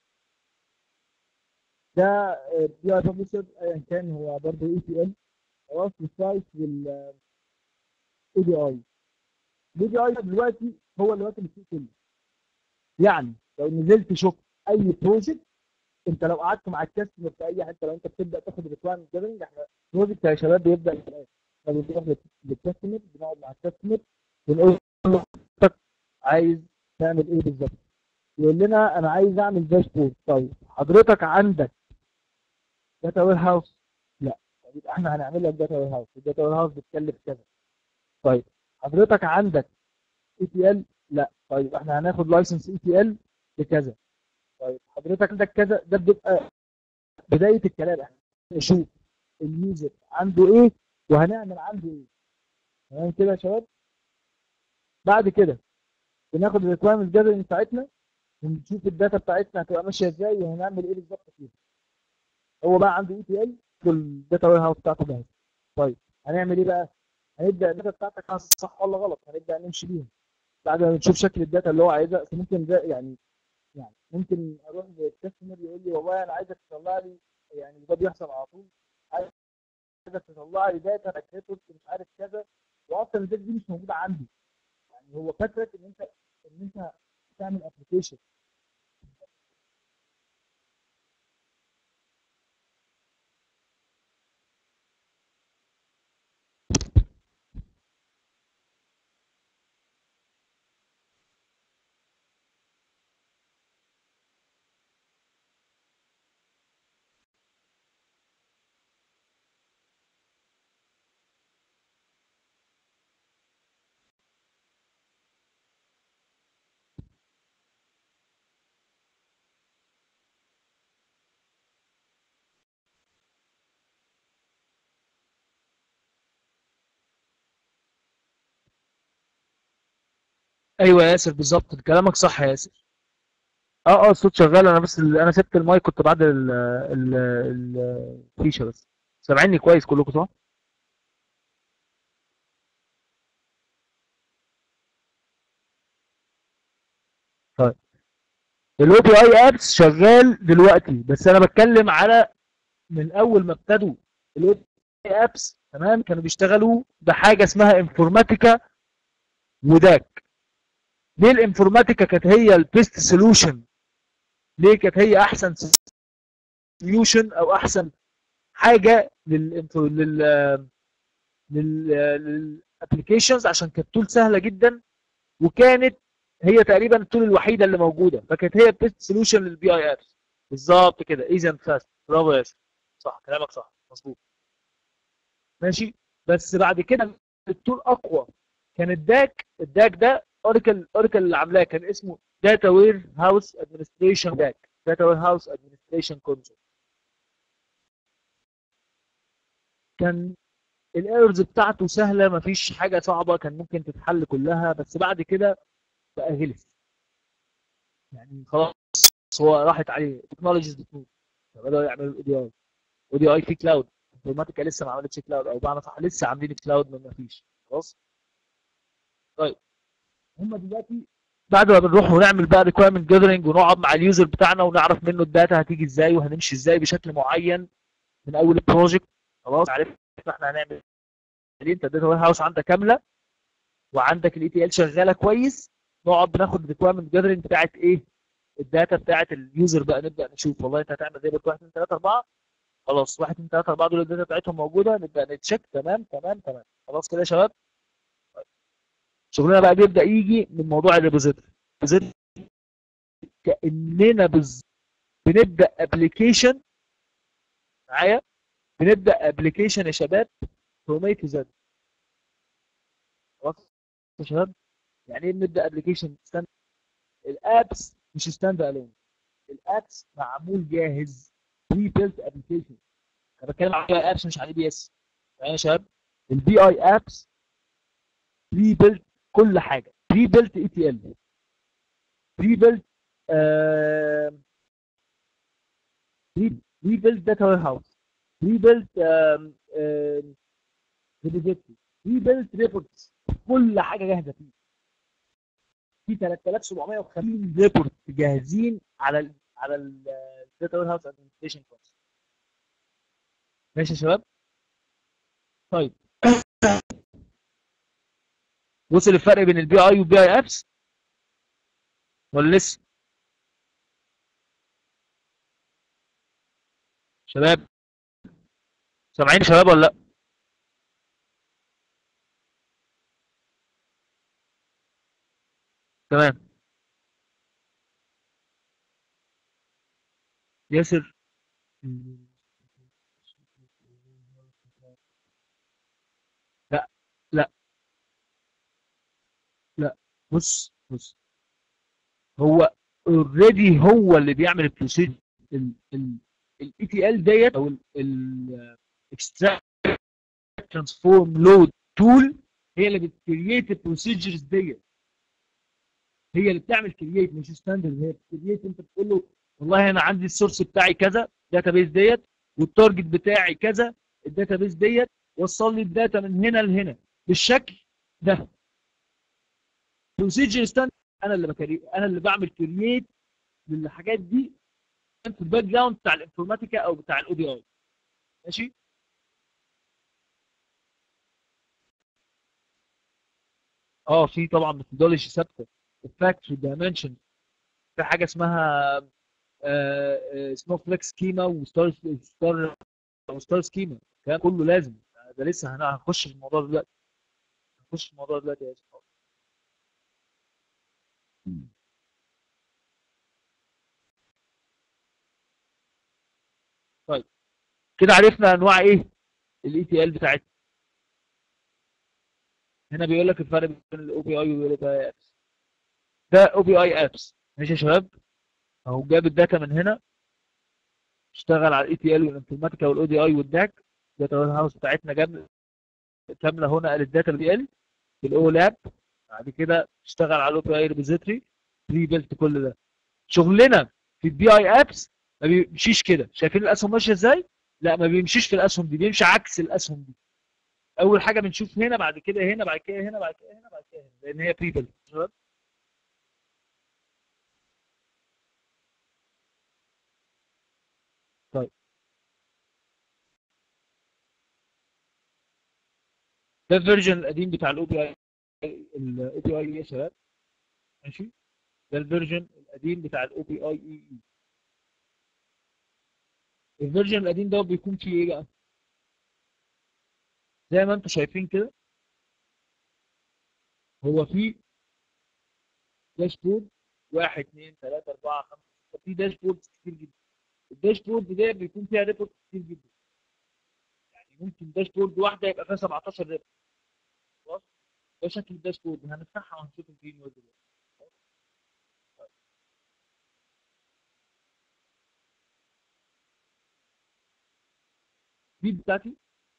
ده بي اي ببلشر ايا كان هو برضه اي تي ال خلاص السايت وال اي بي اي الاي بي اي دلوقتي هو اللي واكل السوق كله يعني لو نزلت شفت اي بروجكت انت لو قعدت مع الكاستمر في اي حته لو انت بتبدا تاخد ريكوايرمنت جيفنج احنا بروجكت يا شباب بيبدا من الاخر احنا بنروح للكاستمر بنقعد مع الكاستمر بنقول له عايز تعمل ايه بالظبط يقول لنا انا عايز اعمل داشبورد طيب حضرتك عندك داتا وير هاوس لا طيب يبقى احنا هنعمل لك داتا وير هاوس الداتا وير هاوس بتكلف كذا طيب حضرتك عندك اي تي ال لا طيب احنا هناخد لايسنس اي تي ال بكذا طيب حضرتك عندك كذا ده بيبقى بدايه الكلام احنا نشوف اليوزر عنده ايه وهنعمل عنده ايه تمام كده يا شباب بعد كده بناخد الريكوايرمنت جاذرنج بتاعتنا ونشوف الداتا بتاعتنا هتبقى ماشيه ازاي وهنعمل ايه بالظبط فيها هو بقى عنده اي تي ال والداتا وير هاوس بتاعته جاهزه طيب هنعمل ايه بقى هنبدا الداتا بتاعتك صح ولا غلط هنبدا نمشي بيها بعد ما نشوف شكل الداتا اللي هو عايزها ممكن ده يعني يعني ممكن اروح للكاستمر يقول لي والله انا عايزك تطلع لي يعني ده بيحصل على طول عايزك تطلع لي داتا انا مش عارف كذا واصلا الداتا دي مش موجوده عندي يعني هو فكرك ان انت ان انت تعمل ابلكيشن ايوه يا ياسر بالظبط كلامك صح يا ياسر اه اه الصوت شغال انا بس ال- انا سبت المايك كنت بعد ال- ال- ال- الفيشه بس سامعيني كويس كلكم صح؟ طيب الاو بي اي ابس شغال دلوقتي بس انا بتكلم على من اول ما ابتدوا الاو بي اي ابس تمام كانوا بيشتغلوا بحاجه اسمها انفورماتيكا وداك ليه الانفورماتيكا كانت هي البيست سولوشن ليه كانت هي احسن سوليوشن او احسن حاجه لل لل للابلكيشنز عشان كانت تول سهله جدا وكانت هي تقريبا التول الوحيده اللي موجوده فكانت هي البيست سوليوشن للبي اي ابس بالظبط كده ايزي فاست برافو يا ياسر صح كلامك صح مظبوط ماشي بس بعد كده التول اقوى كان الداك الداك ده اوراكل اوراكل اللي عاملاه كان اسمه داتا وير هاوس ادمنستريشن داك داتا وير هاوس ادمنستريشن كونسول كان الايرز بتاعته سهله مفيش حاجه صعبه كان ممكن تتحل كلها بس بعد كده بقى غلس يعني خلاص هو راحت عليه تكنولوجيز بتموت بدأوا يعملوا الاو دي اي او دي اي في كلاود انفورماتيكا لسه ما عملتش كلاود او بمعنى صح لسه عاملين كلاود ما فيش خلاص طيب هم دلوقتي بعد ما بنروح ونعمل بقى ريكويرمنت جاذرنج ونقعد مع اليوزر بتاعنا ونعرف منه الداتا هتيجي ازاي وهنمشي ازاي بشكل معين من اول البروجكت خلاص عرفنا احنا هنعمل ايه انت الداتا وير هاوس عندك كامله وعندك الاي تي ال شغاله كويس نقعد بناخد ريكويرمنت جاذرنج بتاعت ايه الداتا بتاعت اليوزر بقى نبدا نشوف والله انت هتعمل زي 1 2 3 4 خلاص 1 2 3 4 دول الداتا بتاعتهم موجوده نبدا نتشيك تمام تمام تمام خلاص كده يا شباب شغلنا بقى بيبدا يجي من موضوع الريبوزيتوري الريبوزيتوري كاننا بالظبط بنبدا ابلكيشن معايا بنبدا ابلكيشن يا شباب فروم اي تو زد خلاص يا شباب يعني ايه بنبدا ابلكيشن ستاند الابس مش ستاند الون الابس معمول جاهز بري بيلت ابلكيشن انا بتكلم عن اي ابس مش عن اي بي اس يعني يا شباب البي اي ابس بري بيلت كل حاجه بري بيلت اي تي ال بري بيلت بري بيلت داتا وير هاوس بري بيلت بري بيلت ريبورتس كل حاجه جاهزه فيه في 3750 ريبورت جاهزين على ال على الداتا وير هاوس ادمنستريشن كونسول ماشي يا شباب طيب وصل الفرق بين البي اي والبي اي ابس ولا لسه شباب سامعين يا شباب ولا لا تمام ياسر لا لا لا بص بص هو اوريدي هو اللي بيعمل البروسيجر الاي تي ال ديت او الاكستراكت ترانسفورم لود تول هي اللي بتكريت البروسيجرز ديت هي اللي بتعمل كرييت مش ستاندرد هي بتكرييت انت بتقول له والله انا عندي السورس بتاعي كذا الداتابيس ديت والتارجت بتاعي كذا الداتابيس ديت وصل لي الداتا من هنا لهنا بالشكل ده بروسيجر ستاندرد انا اللي بكري انا اللي بعمل كرييت للحاجات دي في الباك جراوند بتاع الانفورماتيكا او بتاع الاو دي اي ماشي اه في طبعا ميثودولوجي ثابته الفاكتوري دايمنشن في حاجه اسمها سنو فليك سكيما وستار ستار وستار سكيما الكلام كله لازم ده لسه هنخش في الموضوع دلوقتي هنخش في الموضوع دلوقتي يا اسف طيب كده عرفنا انواع ايه الاي تي ال بتاعتنا هنا بيقول لك الفرق بين الاو بي اي والاو بي اي ابس ده او بي اي ابس ماشي يا شباب اهو جاب الداتا من هنا اشتغل على الاي تي ال والانفورماتيكا والاو دي اي والداك الداتا هاوس بتاعتنا جاب كامله هنا قال الداتا بي ال بالاو لاب بعد كده اشتغل على الاو بي اي ريبوزيتوري بري بيلت كل ده شغلنا في البي اي ابس ما بيمشيش كده شايفين الاسهم ماشيه ازاي لا ما بيمشيش في الاسهم دي بيمشي عكس الاسهم دي اول حاجه بنشوف هنا بعد كده هنا بعد كده هنا بعد كده هنا بعد كده هنا لان هي بري بيلت طيب ده الفيرجن القديم بتاع الاو بي اي الاو بي اي يا شباب ماشي ده الفيرجن القديم بتاع الاو بي اي اي اي الفيرجن القديم ده بيكون فيه ايه بقى زي ما انتم شايفين كده هو فيه داشبورد واحد اثنين ثلاثة أربعة خمسة ستة في داشبورد كتير جدا الداشبورد ده بيكون فيها ريبورت كتير جدا يعني ممكن داشبورد واحده يبقى فيها 17 ريبورت خلاص ده شكل الداشبورد هنفتحها وهنشوف الجرين وورد دلوقتي دي بتاعتي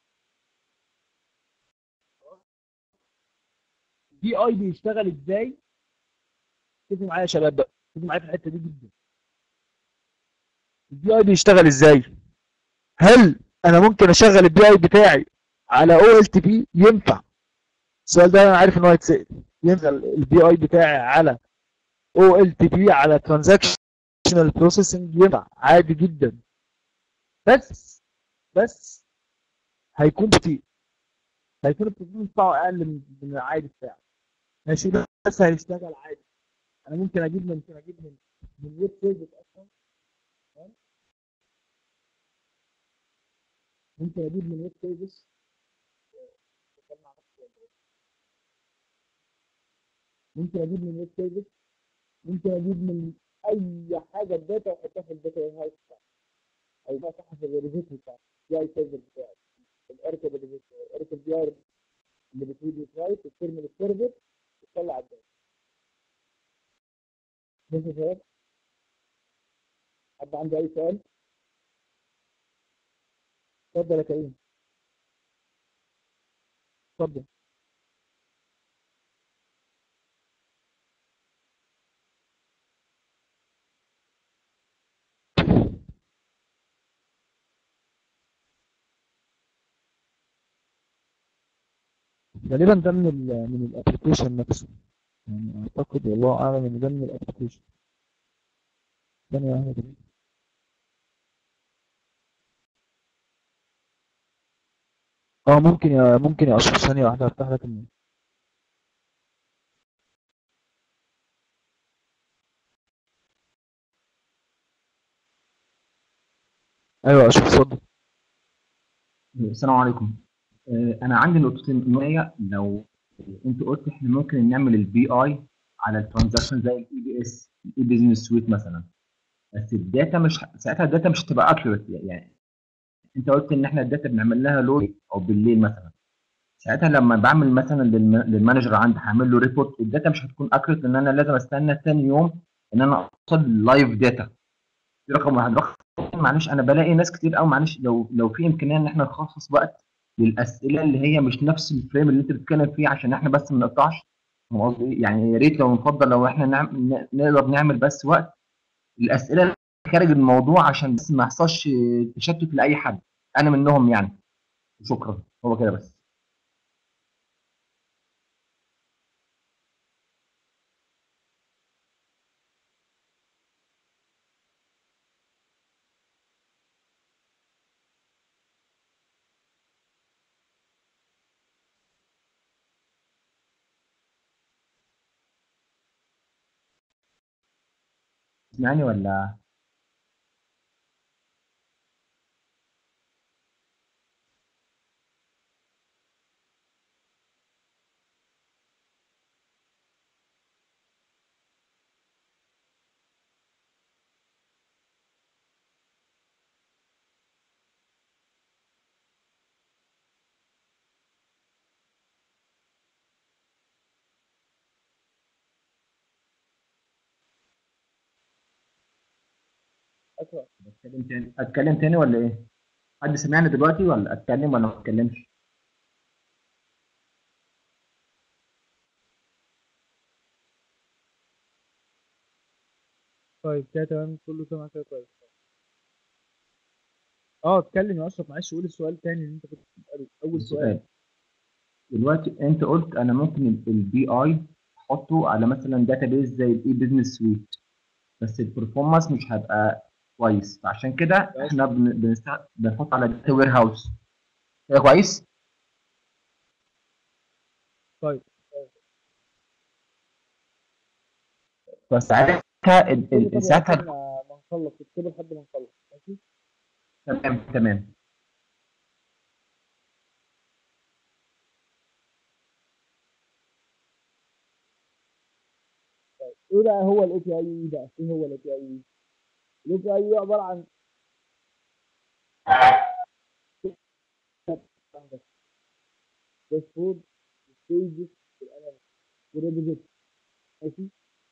دي اي بيشتغل ازاي ركزوا معايا يا شباب بقى ركزوا معايا في الحته دي جدا البي اي بيشتغل ازاي هل انا ممكن اشغل البي اي بتاعي على او ال تي بي ينفع السؤال ده انا عارف ان هو يتسال ينفع البي اي بتاعي على او ال تي بي على ترانزاكشنال بروسيسنج ينفع عادي جدا بس بس هيكون بطيء هيكون البروسيسنج بتاعه اقل من من العادي بتاعه ماشي بس هيشتغل عادي انا ممكن اجيب من ممكن اجيب من من ويب سيرفيس اصلا ممكن اجيب من ويب سيرفيس ممكن اجيب من ويب سيرفيس ممكن اجيب من اي حاجه الداتا وحطها في الداتا وير هاوس بتاعك هيبقى صح في الريبوزيتوري بتاعك دي اي سيرفر بتاعك الاركب الاركب دي ار اللي بتريد رايت وترمي السيرفر وتطلع الداتا ماشي يا شباب حد عنده اي سؤال اتفضل يا كريم اتفضل غالبا ده من ال من الابلكيشن نفسه يعني اعتقد والله اعلم ان ده من الابلكيشن ثانية واحدة كده اه ممكن يا ممكن يا اشرف ثانية واحدة افتح لك الموضوع ايوه يا اشرف اتفضل السلام عليكم آه، انا عندي نقطتين نوعيه لو انت قلت احنا ممكن نعمل البي اي على الترانزاكشن زي الاي بي اس الاي بزنس سويت مثلا بس الداتا مش ساعتها الداتا مش هتبقى اكيوريت يعني انت قلت ان احنا الداتا بنعمل لها لود او بالليل مثلا ساعتها لما بعمل مثلا للم- للمانجر عندي هعمل له ريبورت الداتا مش هتكون اكيوريت لان انا لازم استنى ثاني يوم ان انا اوصل لايف داتا دي رقم واحد رقم اتنين، معلش انا بلاقي ناس كتير قوي معلش لو لو في امكانيه ان احنا نخصص وقت للاسئله اللي هي مش نفس الفريم اللي انت بتتكلم فيه عشان احنا بس ما نقطعش فاهم قصدي ايه؟ يعني يا ريت لو نفضل لو احنا نعمل نقدر نعمل بس وقت الاسئله اللي خارج الموضوع عشان بس ما يحصلش تشتت لاي حد انا منهم يعني شكرا هو كده بس تسمعني ولا أسرع اتكلم تاني اتكلم تاني ولا ايه حد سمعني دلوقتي ولا اتكلم ولا ما اتكلمش طيب كده تمام كله تمام كده كويس اه اتكلم يا اشرف معلش قول السؤال تاني اللي انت كنت بتساله اول سؤال السؤال دلوقتي انت قلت انا ممكن البي اي احطه على مثلا داتا بيز زي الاي بزنس سويت بس البرفورمانس مش هيبقى كويس فعشان كده احنا بن- بنست- بنحط على داتا وير هاوس كده كويس طيب فساعتها ال- اكتبه ال- طب يا ساعتها أحمد ما ما نخلص اكتبه لحد ما نخلص ماشي تمام تمام ايه بقى هو الاي بي اي بقى ايه هو الاي بي اي الاي بي اي عباره عن داشبورد ستيجز وريبوزيت ماشي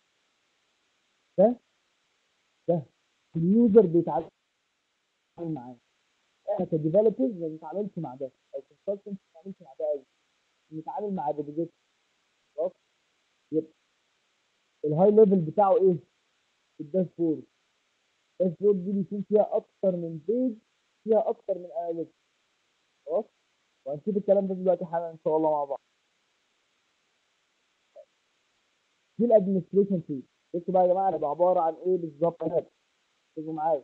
ده ده اليوزر بيتعامل معاه احنا كديفلوبرز ما بنتعاملش مع ده او كونسلتنت ما بنتعاملش مع ده قوي بنتعامل مع الريبوزيت خلاص يبقى الهاي ليفل بتاعه ايه؟ الداشبورد الداشبورد دي بيكون فيها اكتر من بيج فيها اكتر من اناليتكس خلاص وهنشوف الكلام ده دلوقتي حالا ان شاء الله مع بعض دي الادمنستريشن تول بصوا بقى يا جماعه هتبقى عباره عن ايه بالظبط ركزوا معايا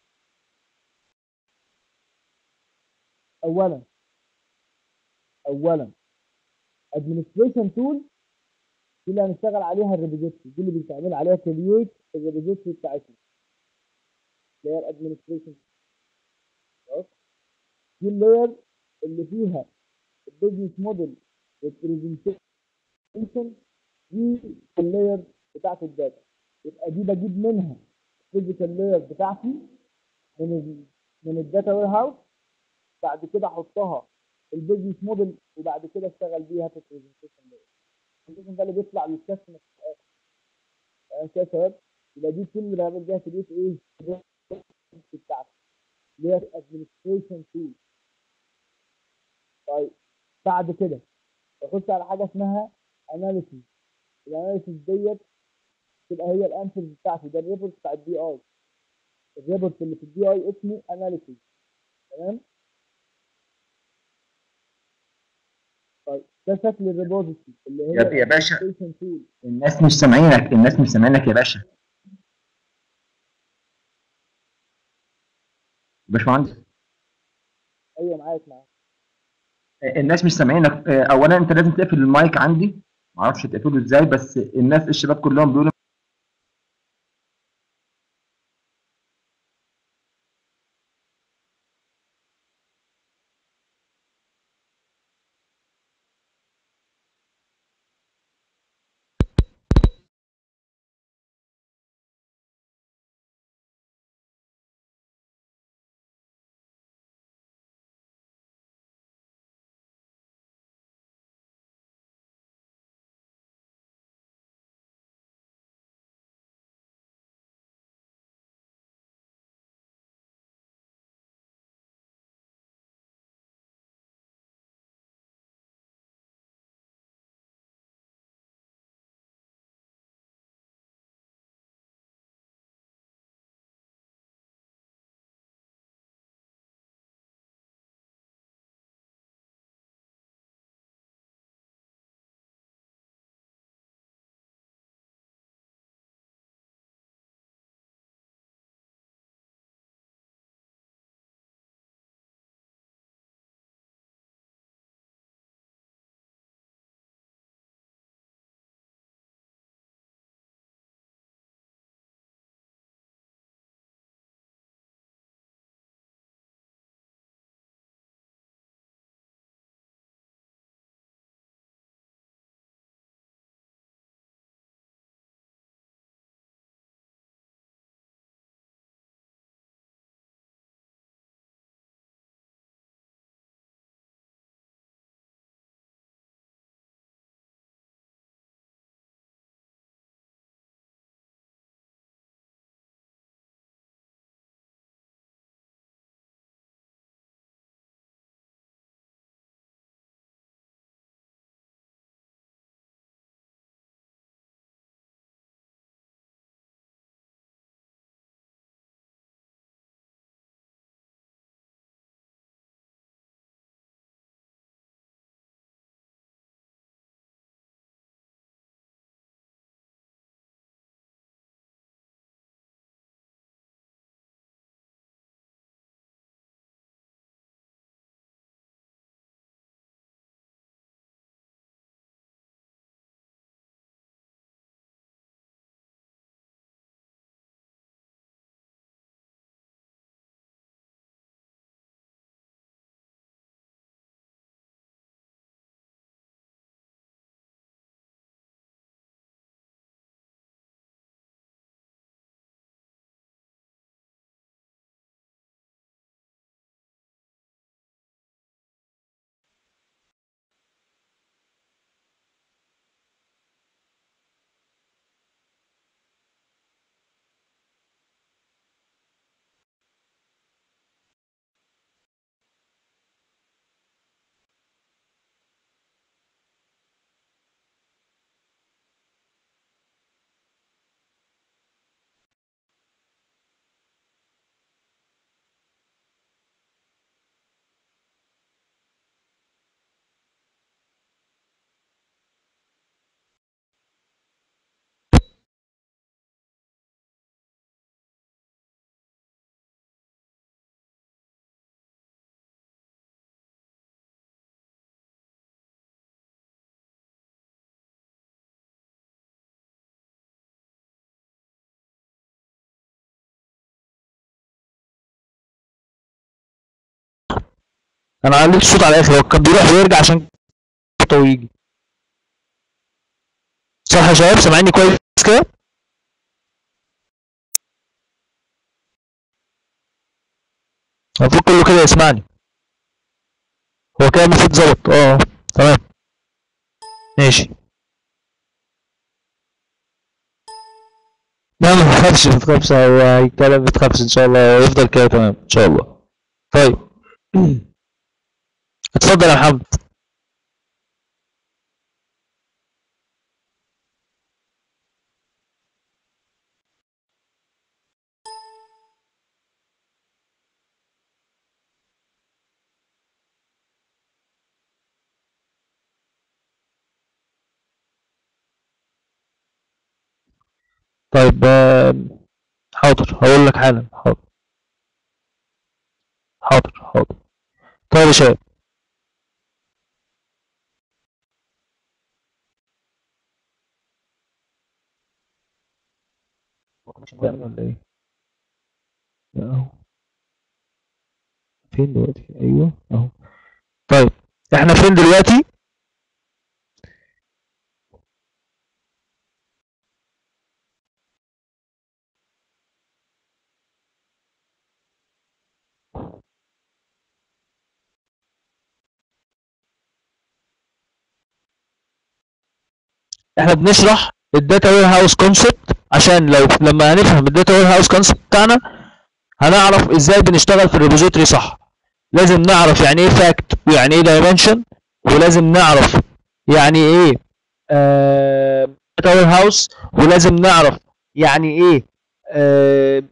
اولا اولا ادمنستريشن تول دي اللي هنشتغل عليها الريبوزيتوري دي اللي بنستعمل عليها كرييت الريبوزيتوري بتاعتنا اللي هي الادمنستريشن خلاص دي اللاير اللي فيها البيزنس موديل والبرزنتيشن دي اللاير بتاعت الداتا يبقى دي بجيب منها الفيزيكال لاير بتاعتي من ال من الداتا وير هاوس بعد كده احطها في البيزنس موديل وبعد كده اشتغل بيها في البرزنتيشن لاير البرزنتيشن ده اللي بيطلع للكاستمر في الاخر تمام كده يا شباب يبقى دي التول اللي هعمل بيها كريت ايه بتاعتي اللي هي ادمنستريشن تول طيب بعد كده بخش على حاجه اسمها اناليسيس الاناليسيس ديت تبقى هي الانسرز بتاعتي ده الريبورت بتاع الدي اي الريبورت اللي في الدي اي اسمه اناليسيس تمام طيب ده شكل الريبوزيتوري اللي هي يا- يا باشا. administration tool. الناس مش سامعينك الناس مش سامعينك يا باشا باشمهندس ايوه معاك معاك الناس مش سامعينك آه، اولا انت لازم تقفل المايك عندي معرفش تقفله ازاي بس الناس الشباب كلهم بيقولوا انا عليت الصوت على الاخر هو كان بيروح ويرجع عشان صوته ويجي صح يا شباب سامعيني كويس كده المفروض كله كده يسمعني هو كده المفروض ظبط اه تمام ماشي لا ما تخافش ما تخافش هو هيتكلم ما تخافش ان شاء الله يفضل كده تمام ان شاء الله طيب اتفضل يا محمد طيب آه، حاضر هقول لك حالا حاضر حاضر حاضر طيب يا شباب ولا ايه لا اهو فين دلوقتي ايوه اهو طيب احنا فين دلوقتي احنا بنشرح الداتا وير هاوس كونسبت عشان لو لما هنفهم الداتا وير هاوس كونسبت بتاعنا هنعرف ازاي بنشتغل في الريبوزيتوري صح لازم نعرف يعني ايه فاكت ويعني ايه دايمنشن ولازم نعرف يعني ايه داتا وير هاوس ولازم نعرف يعني ايه آه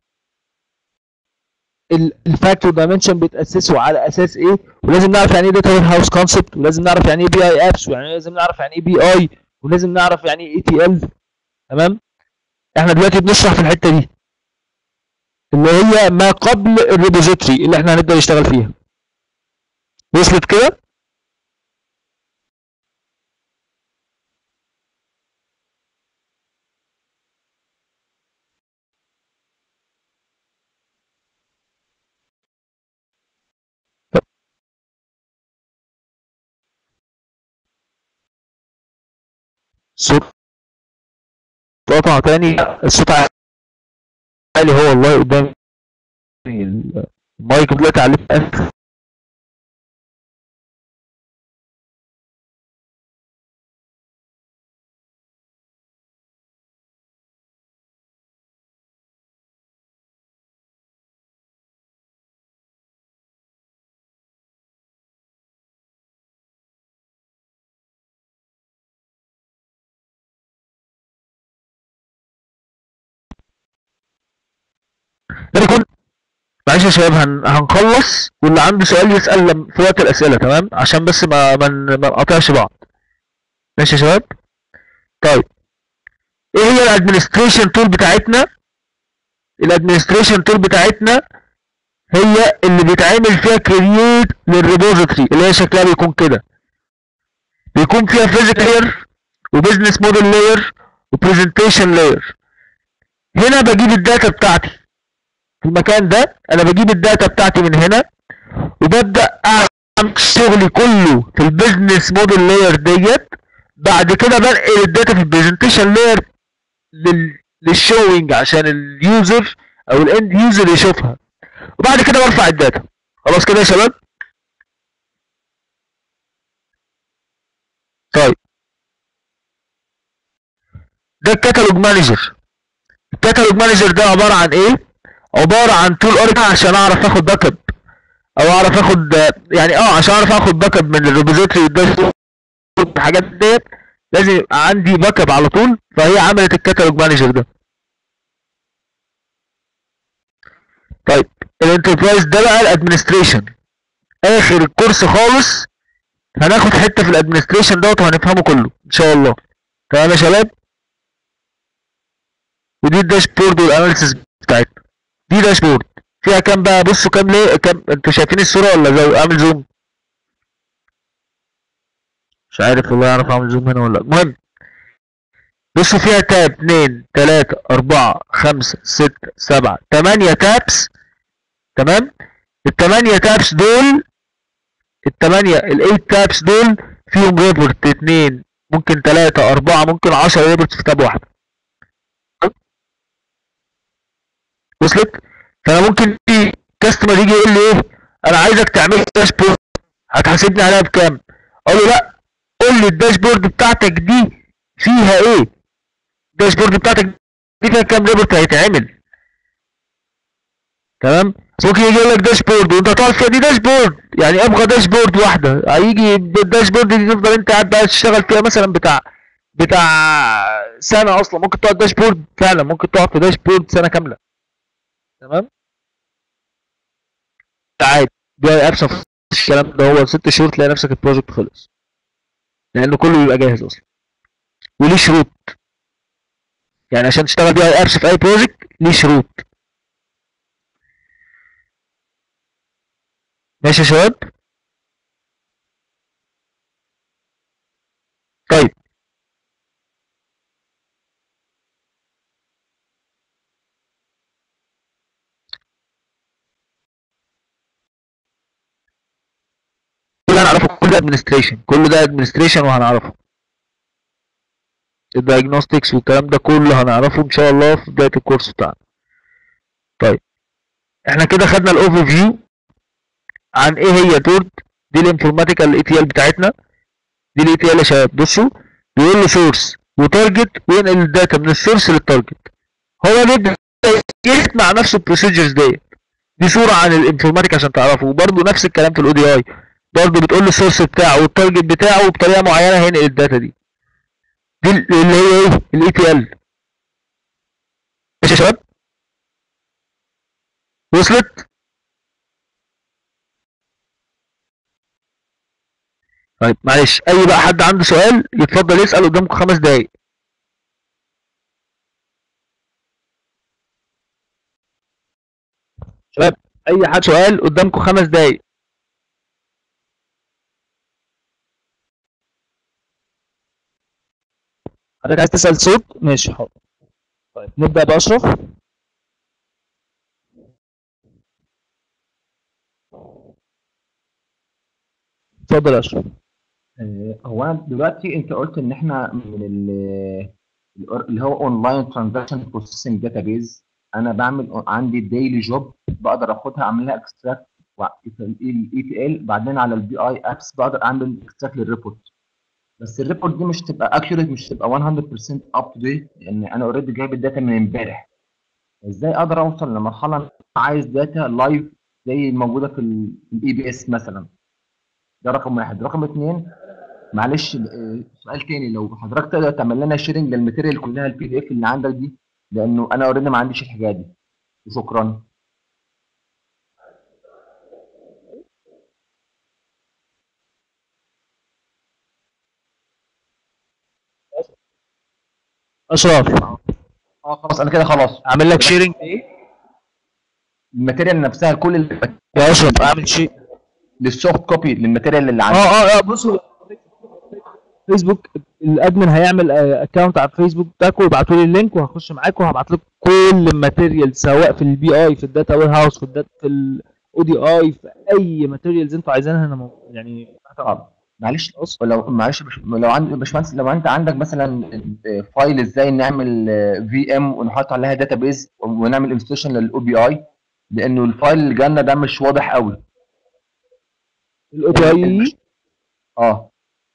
الفاكت والدايمنشن بيتاسسوا على اساس ايه ولازم نعرف يعني ايه داتا وير هاوس كونسبت ولازم نعرف يعني ايه بي اي ابس ويعني لازم نعرف يعني ايه بي اي ولازم نعرف يعني ايه اي تي ال تمام احنا دلوقتي بنشرح في الحته دي اللي هي ما قبل الريبوزيتوري اللي احنا هنبدا نشتغل فيها وصلت كده صوت قطع تاني الصوت عالي هو والله قدامي المايك دلوقتي عليه ألف ده يكون معلش يا شباب هن... هنخلص واللي عنده سؤال يسأل لم... في وقت الأسئلة تمام عشان بس ما ما ن- ما نقاطعش بعض ماشي يا شباب طيب ايه هي الادمنستريشن تول بتاعتنا الادمنستريشن تول بتاعتنا هي اللي بيتعمل فيها كرييت للريبوزيتوري اللي هي شكلها بيكون كده بيكون فيها فيزيكال لاير وبزنس موديل لاير وبرزنتيشن لاير هنا بجيب الداتا بتاعتي في المكان ده انا بجيب الداتا بتاعتي من هنا وببدا اعمل شغلي كله في البيزنس موديل لاير ديت بعد كده بنقل الداتا في البرزنتيشن لاير لل... للشوينج عشان اليوزر او الاند يوزر يشوفها وبعد كده برفع الداتا خلاص كده يا شباب طيب ده الكتالوج مانجر الكتالوج مانجر ده عباره عن ايه عباره عن تول اورجن عشان اعرف اخد باك اب او اعرف اخد يعني اه عشان اعرف اخد باك اب من الريبوزيتوري والداشبورد الحاجات ديت لازم يبقى عندي باك اب على طول فهي عملت الكتالوج مانجر ده طيب الانتربرايز ده بقى الادمنستريشن اخر الكورس خالص هناخد حته في الادمنستريشن دوت وهنفهمه كله ان شاء الله تمام يا شباب ودي الداشبورد والاناليسيس بتاعتنا دي داشبورد فيها كام بقى بصوا كام ليه كام انتوا شايفين الصوره ولا زي اعمل زوم مش عارف والله اعرف اعمل زوم هنا ولا لا المهم بصوا فيها تاب 2 3 4 5 6 7 8 تابس تمام الثمانية تابس دول الثمانية الايت تابس دول فيهم ريبورت اتنين ممكن تلاتة أربعة ممكن عشرة ريبورتس في تاب واحدة وصلت؟ فأنا ممكن في كاستمر يجي يقول لي إيه انا عايزك تعمل داشبورد هتحاسبني عليها بكام اقول له لا قول لي الداشبورد بتاعتك دي فيها ايه الداشبورد بتاعتك دي فيها كام ريبورت هيتعمل تمام بس ممكن يجي يقول لك داشبورد وانت هتقعد فيها دي داشبورد يعني ابغى داشبورد واحده هيجي بالداشبورد دي تفضل انت قاعد بقى تشتغل فيها مثلا بتاع بتاع سنه اصلا ممكن تقعد داشبورد فعلا ممكن تقعد في داشبورد سنه كامله تمام عادي بي اي ابس الكلام ده هو ست شهور تلاقي نفسك البروجكت خلص لانه كله بيبقى جاهز اصلا وليه شروط يعني عشان تشتغل بي اي ابس في اي بروجكت ليه شروط ماشي يا شباب طيب كل ده هنعرفه كل ده ادمنستريشن كل ده ادمنستريشن وهنعرفه الدايجنوستكس والكلام ده كله هنعرفه ان شاء الله في بدايه الكورس بتاعنا طيب احنا كده خدنا الاوفر فيو عن ايه هي تورد دي الانفورماتيكال اي تي ال بتاعتنا دي الاي تي ال يا شباب بصوا بيقول له سورس وتارجت وينقل الداتا من السورس للتارجت هو بيبدا يسمع نفسه البروسيجرز ديت دي صوره عن الانفورماتيك عشان تعرفوا وبرده نفس الكلام في الاو دي اي برضه بتقول له السورس بتاعه والتارجت بتاعه بطريقه معينه هينقل الداتا دي دي اللي هي ايه الاي تي ال ماشي يا شباب وصلت طيب معلش اي بقى حد عنده سؤال يتفضل يسال قدامكم خمس دقايق شباب اي حد سؤال قدامكم خمس دقايق حضرتك عايز تسال صوت ماشي حاضر طيب نبدا باشرف اتفضل يا اشرف آه، هو انا دلوقتي انت قلت ان احنا من ال- اللي هو اونلاين ترانزاكشن بروسيسنج داتابيز انا بعمل عندي ديلي جوب بقدر اخدها اعملها اكستراكت الاي تي ال بعدين على البي اي ابس بقدر اعمل اكستراكت للريبورت بس الريبورت دي مش تبقى اكيوريت مش تبقى 100% اب تو ديت لان انا اوريدي جايب الداتا من امبارح ازاي اقدر اوصل لمرحله إن أنا عايز داتا لايف زي الموجوده في الاي بي اس مثلا ده رقم واحد رقم اثنين معلش آه، سؤال تاني لو حضرتك تقدر تعمل لنا شيرنج للماتيريال كلها البي دي اف اللي عندك دي لانه انا اوريدي ما عنديش الحاجات دي وشكرا اشرف اه خلاص انا كده خلاص اعمل لك شيرنج الماتيريال نفسها كل ال- يا اشرف اعمل شيء للسوفت كوبي للماتيريال اللي عندي اه اه اه بصوا فيسبوك الادمن هيعمل اكونت على الفيسبوك بتاعكم ويبعتوا لي اللينك وهخش معاكم وهبعت لكم كل الماتيريال سواء في البي اي في الداتا وير هاوس في الداتا في الاو دي اي في اي ماتيريالز انتوا عايزينها انا مو- يعني اه معلش لو معلش بش... لو عندي باشمهندس لو انت عندك مثلا فايل ازاي نعمل في ام ونحط عليها داتابيز ونعمل انستيشن للاو بي اي لانه الفايل اللي جالنا ده مش واضح قوي الاو دي اي اه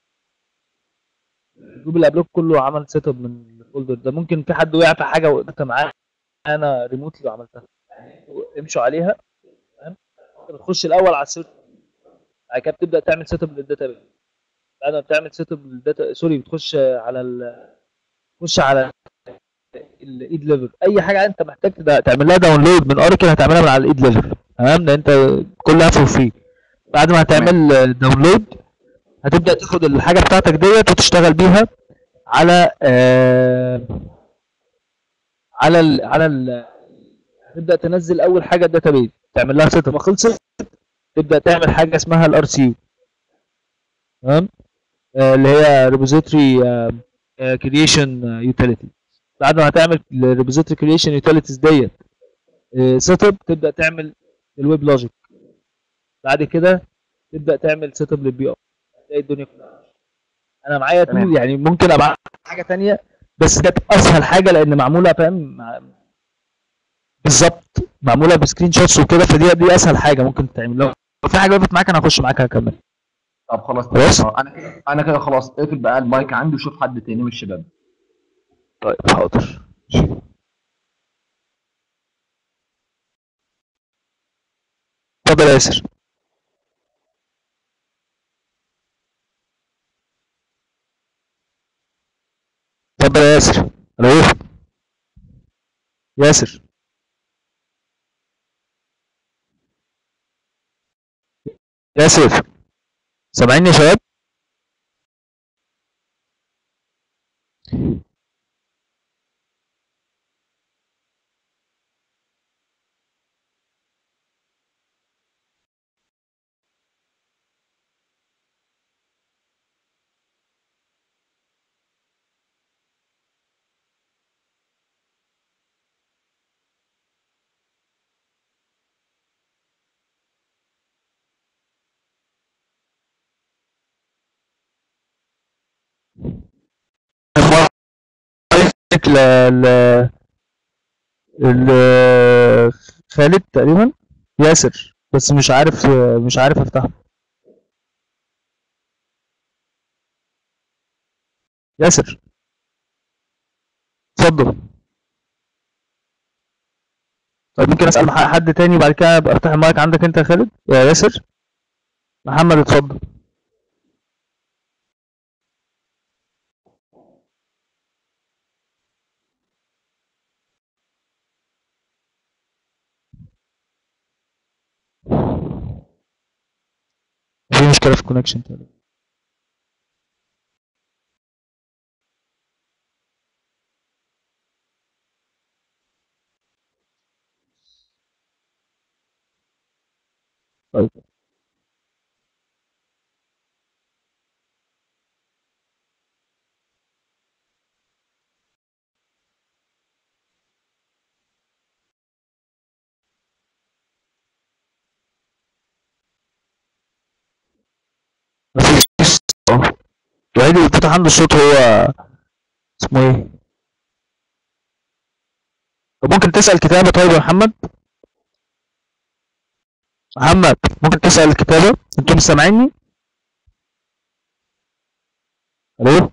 الجروب اللي قبلكم كله عمل سيت اب من الفولدر ده ممكن في حد وقع في حاجه وقفت معاه انا ريموتلي وعملتها امشوا عليها تمام تخش الاول على السيرش بعد كده بتبدا تعمل سيت اب للداتا بيز بعد ما بتعمل سيت اب للداتا سوري بتخش على ال تخش على الايد ليفل اي حاجه انت محتاج تدا- تعمل لها داونلود من اوراكل هتعملها من على الايد ليفل تمام ده انت كلها فور فري بعد ما هتعمل داونلود هتبدا تاخد الحاجه بتاعتك ديت وتشتغل بيها على آه على ال على ال تبدا تنزل اول حاجه الداتابيز تعمل لها سيت اب خلصت تبدا تعمل حاجه اسمها الار سي يو تمام آه، اللي هي ريبوزيتوري كرييشن يوتيليتي بعد ما هتعمل الريبوزيتوري كرييشن يوتيليتيز ديت سيت اب تبدا تعمل الويب لوجيك بعد كده تبدا تعمل سيت اب للبي ار تلاقي الدنيا كلها انا معايا تمام. تول يعني ممكن ابعت حاجه تانية بس كانت اسهل حاجه لان معموله فاهم مع- بالظبط معموله بسكرين شوتس وكده فدي دي اسهل حاجه ممكن تعمل لها لو في حاجه وقفت معاك انا هخش معاك هكمل طب خلاص خلاص. آه، انا كده انا كده خلاص اقفل بقى المايك عندي وشوف حد تاني من الشباب طيب حاضر اتفضل يا ياسر اتفضل يا ياسر الو ياسر ياسر سامعيني يا شباب ل ل ل خالد تقريبا ياسر بس مش عارف مش عارف افتحه ياسر اتفضل طيب ممكن اسال مع حد تاني بعد كده ابقى افتح المايك عندك انت يا خالد يا ياسر محمد اتفضل في مشكله في الكونكشن تقريبا طيب مفيش اه الوحيد اللي فتح عنده الصوت هو اسمه ايه طب ممكن تسأل كتابة طيب يا محمد محمد ممكن تسأل الكتابة انتم سامعيني الو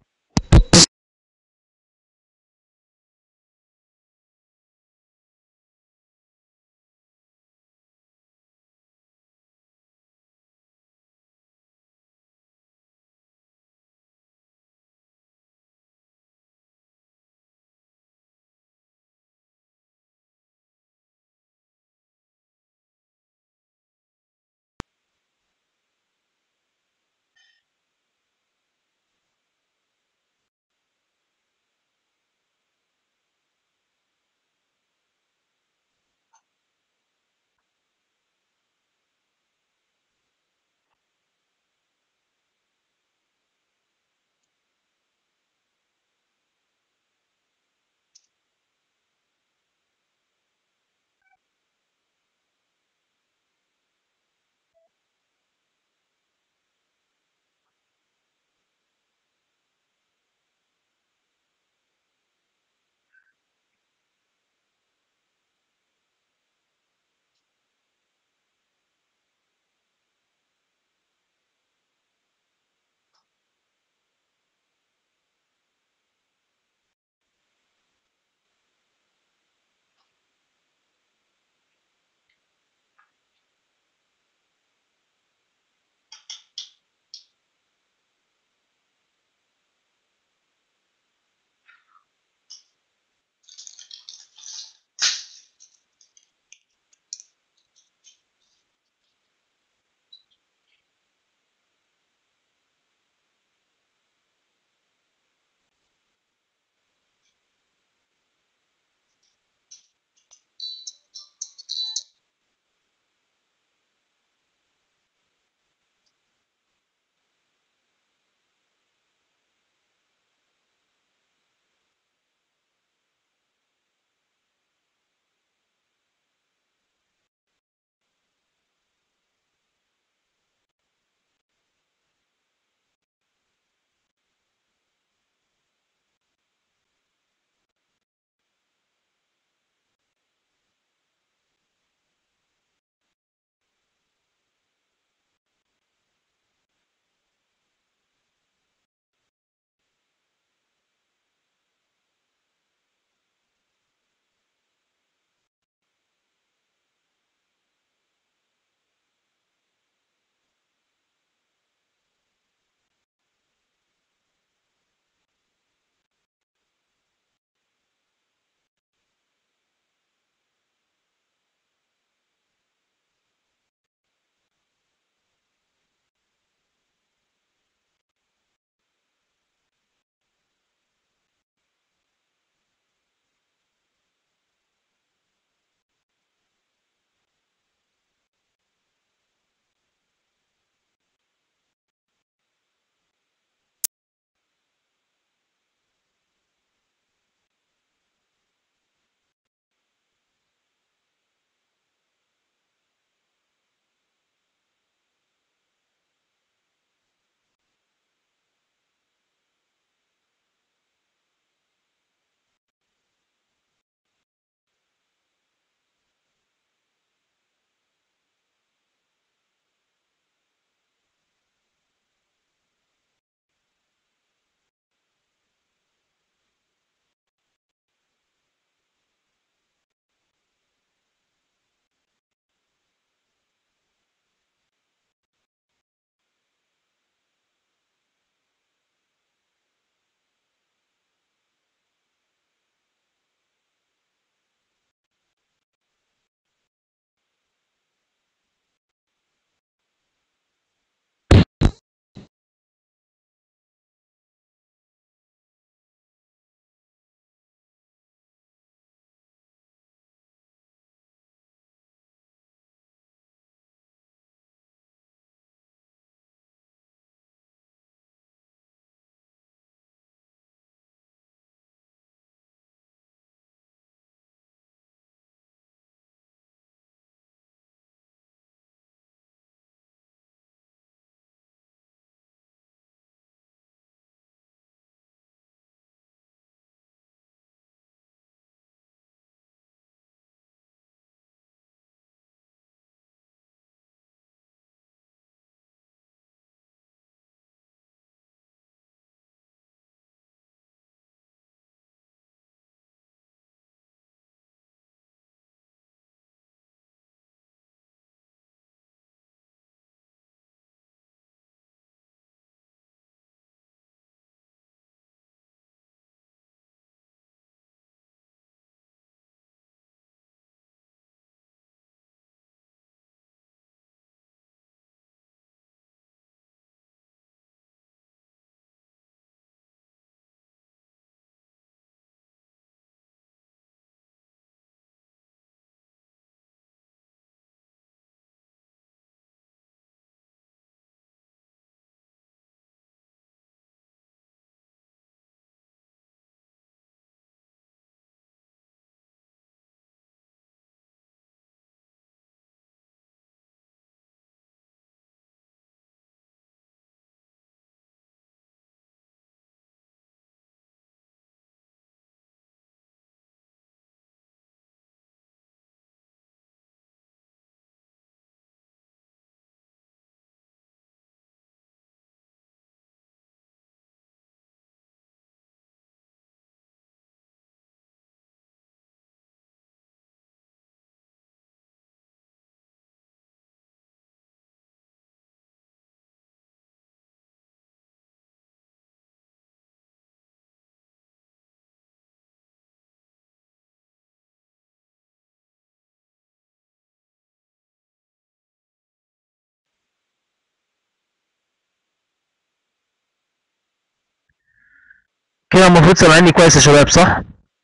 كده المفروض سامعيني كويس يا شباب صح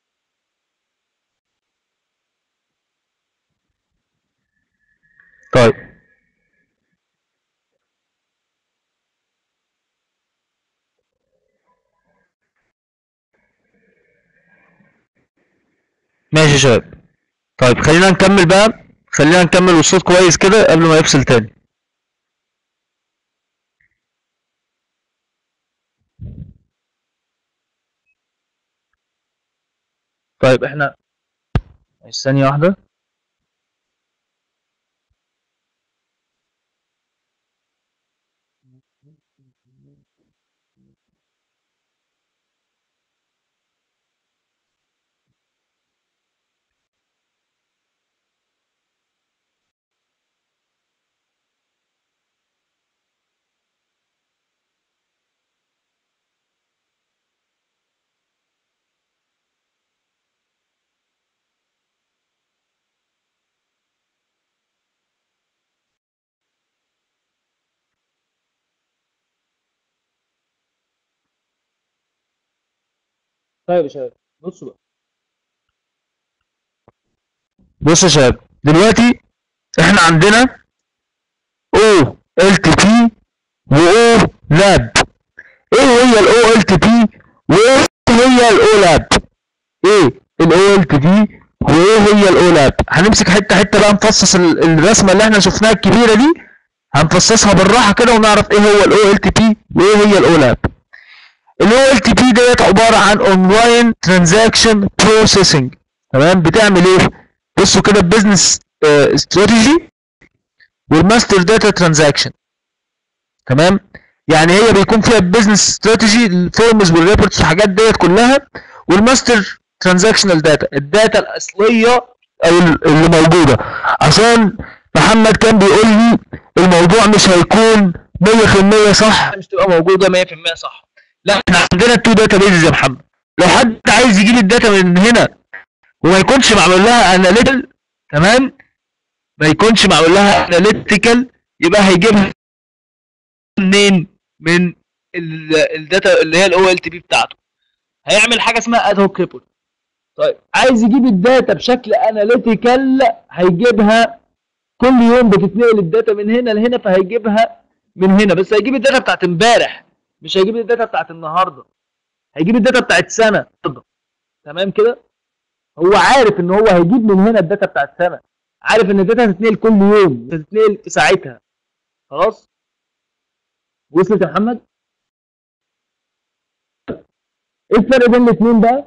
طيب ماشي يا شباب طيب خلينا نكمل بقى خلينا نكمل والصوت كويس كده قبل ما يفصل تاني طيب احنا معلش ثانية واحدة طيب يا شباب بصوا بقى بصوا يا شباب دلوقتي احنا عندنا او ال تي بي و او لاب ايه هي الاو ال تي بي وايه هي الاو لاب ايه الاو ال تي بي وايه هي الاو لاب هنمسك حته حته بقى نفصص ال- الرسمه اللي احنا شفناها الكبيره دي هنفصصها بالراحه كده ونعرف ايه هو الاو ال تي بي وايه هي الاو لاب الاو ال تي بي ديت عباره عن اونلاين ترانزاكشن بروسيسنج تمام بتعمل ايه بصوا كده البيزنس استراتيجي والماستر داتا ترانزاكشن تمام يعني هي بيكون فيها البيزنس استراتيجي الفورمز والريبورتس والحاجات ديت كلها والماستر ترانزاكشنال داتا الداتا الاصليه او ال- اللي موجوده عشان محمد كان بيقول لي الموضوع مش هيكون 100% صح مش تبقى موجوده 100% صح لا احنا عندنا التو داتا بيزز يا محمد لو حد عايز يجيب الداتا من هنا وما يكونش معمول لها اناليتيكال تمام ما يكونش معمول لها اناليتيكال يبقى هيجيبها منين من ال- الداتا اللي هي الاو ال تي بي بتاعته هيعمل حاجه اسمها اد هوك ريبورت طيب عايز يجيب الداتا بشكل اناليتيكال هيجيبها كل يوم بتتنقل الداتا من هنا لهنا فهيجيبها من هنا بس هيجيب الداتا بتاعت امبارح مش هيجيب الداتا بتاعت النهارده هيجيب الداتا بتاعت سنه تمام كده هو عارف ان هو هيجيب من هنا الداتا بتاعت سنه عارف ان الداتا هتتنقل كل يوم مش هتتنقل في ساعتها خلاص وصلت يا محمد ايه الفرق بين الاثنين بقى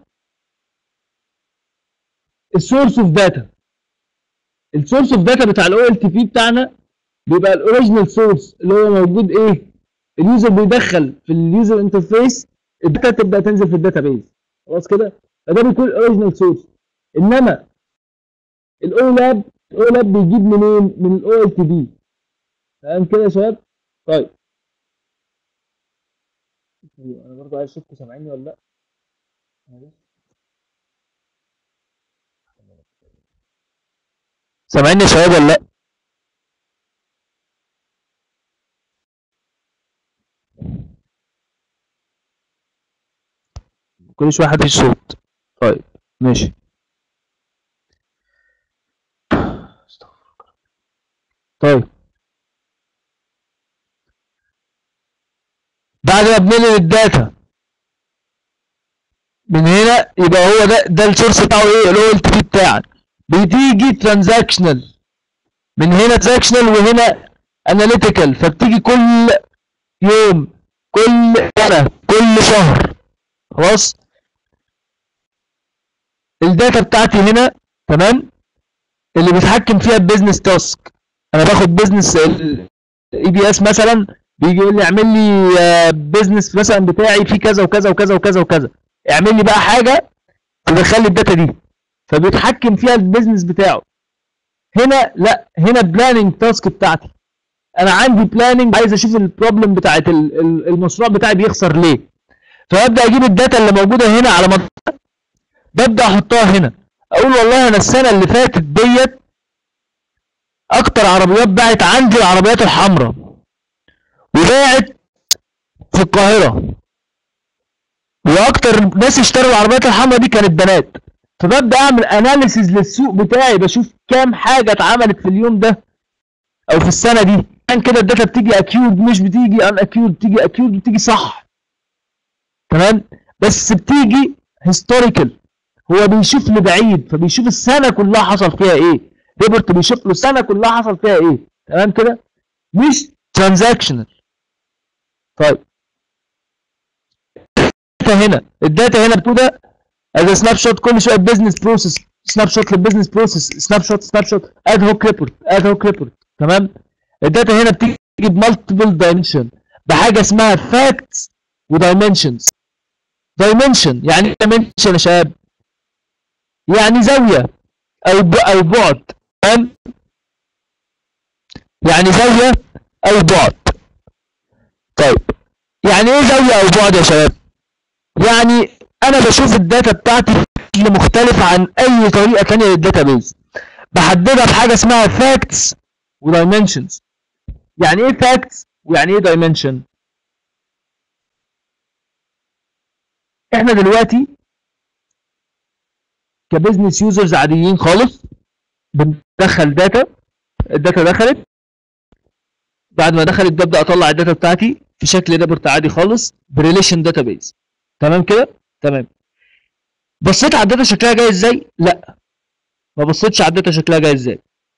السورس اوف داتا السورس اوف داتا بتاع الاو ال تي بي بتاعنا بيبقى الاوريجينال سورس اللي هو موجود ايه اليوزر بيدخل في اليوزر انترفيس الداتا تبدا تنزل في الداتا بيز خلاص كده فده بيكون الاوريجينال سورس انما الاو لاب الاو لاب بيجيب منين من الاو ال تي بي تمام كده يا شباب طيب انا برضو عايز اشوفكم سامعيني ولا لا سامعيني يا شباب ولا لا كل شويه حد صوت طيب ماشي طيب بعد ما بننقل الداتا من هنا يبقى هو ده ده السورس بتاعه ايه اللي هو ال تي بتاعك بتيجي ترانزاكشنال من هنا ترانزاكشنال وهنا اناليتيكال فبتيجي كل يوم كل سنه كل شهر خلاص الداتا بتاعتي هنا تمام اللي بيتحكم فيها البيزنس تاسك انا باخد بيزنس الاي بي اس مثلا بيجي يقول لي اعمل لي بيزنس مثلا بتاعي فيه كذا وكذا وكذا وكذا وكذا اعمل لي بقى حاجه تدخل لي الداتا دي فبيتحكم فيها البيزنس بتاعه هنا لا هنا بلاننج تاسك بتاعتي انا عندي بلاننج عايز اشوف البروبلم بتاعت ال- ال- المشروع بتاعي بيخسر ليه فابدا اجيب الداتا اللي موجوده هنا على مدار ببدا احطها هنا اقول والله انا السنه اللي فاتت ديت اكتر عربيات باعت عندي العربيات الحمراء وباعت في القاهره واكتر ناس اشتروا العربيات الحمراء دي كانت بنات فببدا اعمل اناليسيز للسوق بتاعي بشوف كام حاجه اتعملت في اليوم ده او في السنه دي كان كده الداتا بتيجي اكيود مش بتيجي ان اكيود بتيجي اكيود بتيجي صح تمام بس بتيجي هيستوريكال هو بيشوف لبعيد فبيشوف السنه كلها حصل فيها ايه ريبورت بيشوف له السنه كلها حصل فيها ايه تمام كده مش ترانزاكشنال طيب الداتا هنا الداتا هنا بتقول ده از سناب شوت كل شويه بزنس بروسيس سناب شوت للبزنس بروسيس سناب شوت سناب شوت اد هوك ريبورت اد هوك ريبورت تمام الداتا هنا بتيجي بمالتيبل دايمنشن بحاجه اسمها فاكتس ودايمنشنز دايمنشن يعني ايه دايمنشن يا شباب يعني زاويه او ب... او بعد تمام يعني زاويه او بعد طيب يعني ايه زاويه او بعد يا شباب يعني انا بشوف الداتا بتاعتي بشكل مختلف عن اي طريقه تانية للداتابيز بحددها بحاجه اسمها فاكتس ودايمنشنز يعني ايه فاكتس ويعني ايه دايمنشن احنا دلوقتي كبزنس يوزرز عاديين خالص بندخل داتا الداتا دخلت بعد ما دخلت ببدا اطلع الداتا بتاعتي في شكل ريبورت عادي خالص بريليشن داتابيز تمام كده تمام بصيت على الداتا شكلها جاي ازاي لا ما بصيتش على الداتا شكلها جاي ازاي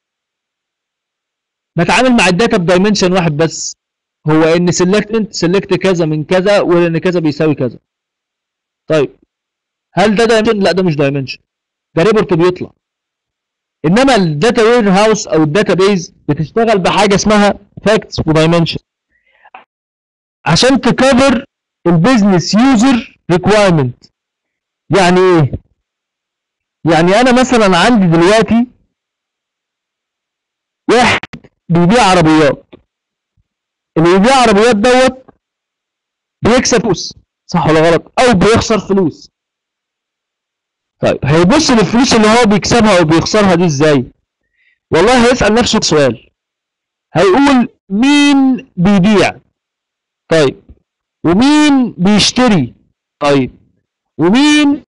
بتعامل مع الداتا بدايمنشن واحد بس هو ان سيلكت سيلكت كذا من كذا وان كذا بيساوي كذا طيب هل ده دايمنشن لا ده مش دايمنشن ده ريبورت بيطلع انما الداتا وير هاوس او الداتا بيز بتشتغل بحاجه اسمها فاكتس ودايمنشن عشان تكفر البيزنس يوزر ريكوايرمنت يعني ايه يعني انا مثلا عندي دلوقتي واحد بيبيع عربيات اللي بيبيع عربيات دوت بيكسب فلوس صح ولا غلط او بيخسر فلوس طيب هيبص للفلوس اللي هو بيكسبها او بيخسرها دي ازاي والله هيسأل نفسه سؤال هيقول مين بيبيع طيب ومين بيشتري طيب ومين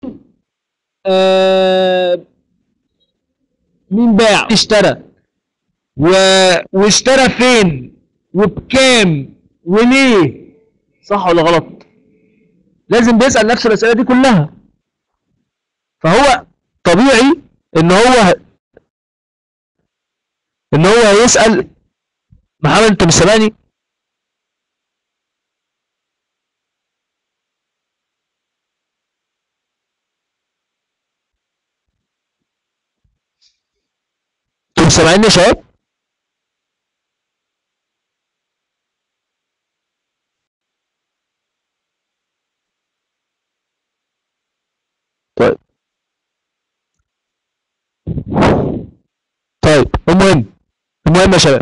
آه مين باع اشترى و... واشترى فين وبكام وليه صح ولا غلط لازم بيسأل نفسه الأسئلة دي كلها فهو طبيعي ان هو ان هو يسأل محمد انت مش سامعني انتوا سامعيني يا شباب طيب طيب المهم المهم يا شباب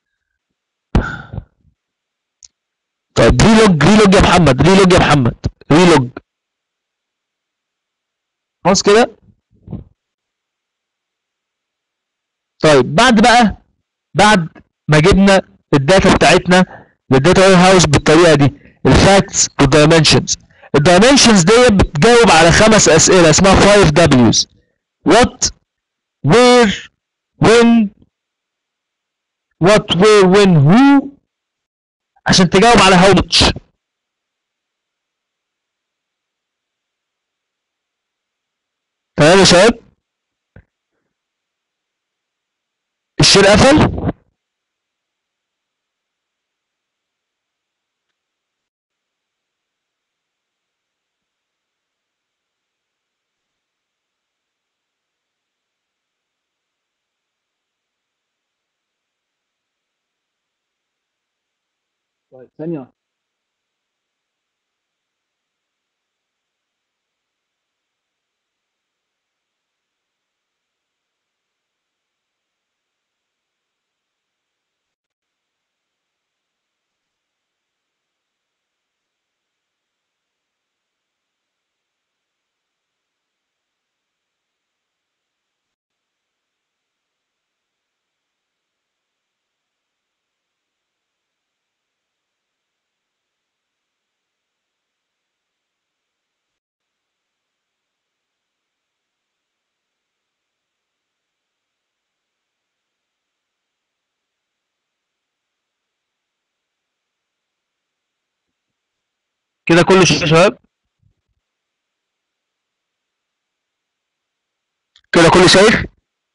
طيب ريلوج ريلوج يا محمد ريلوج يا محمد ريلوج خلاص كده طيب بعد بقى بعد ما جبنا الداتا بتاعتنا للداتا وير هاوس بالطريقه دي الفاكتس والدايمنشنز الدايمنشنز دي بتجاوب على خمس اسئله اسمها 5 دبليوز what where when what where when who عشان تجاوب على how much تمام يا شباب الشير قفل طيب ثانية واحدة. كده كله شايف يا شباب كده كله شايف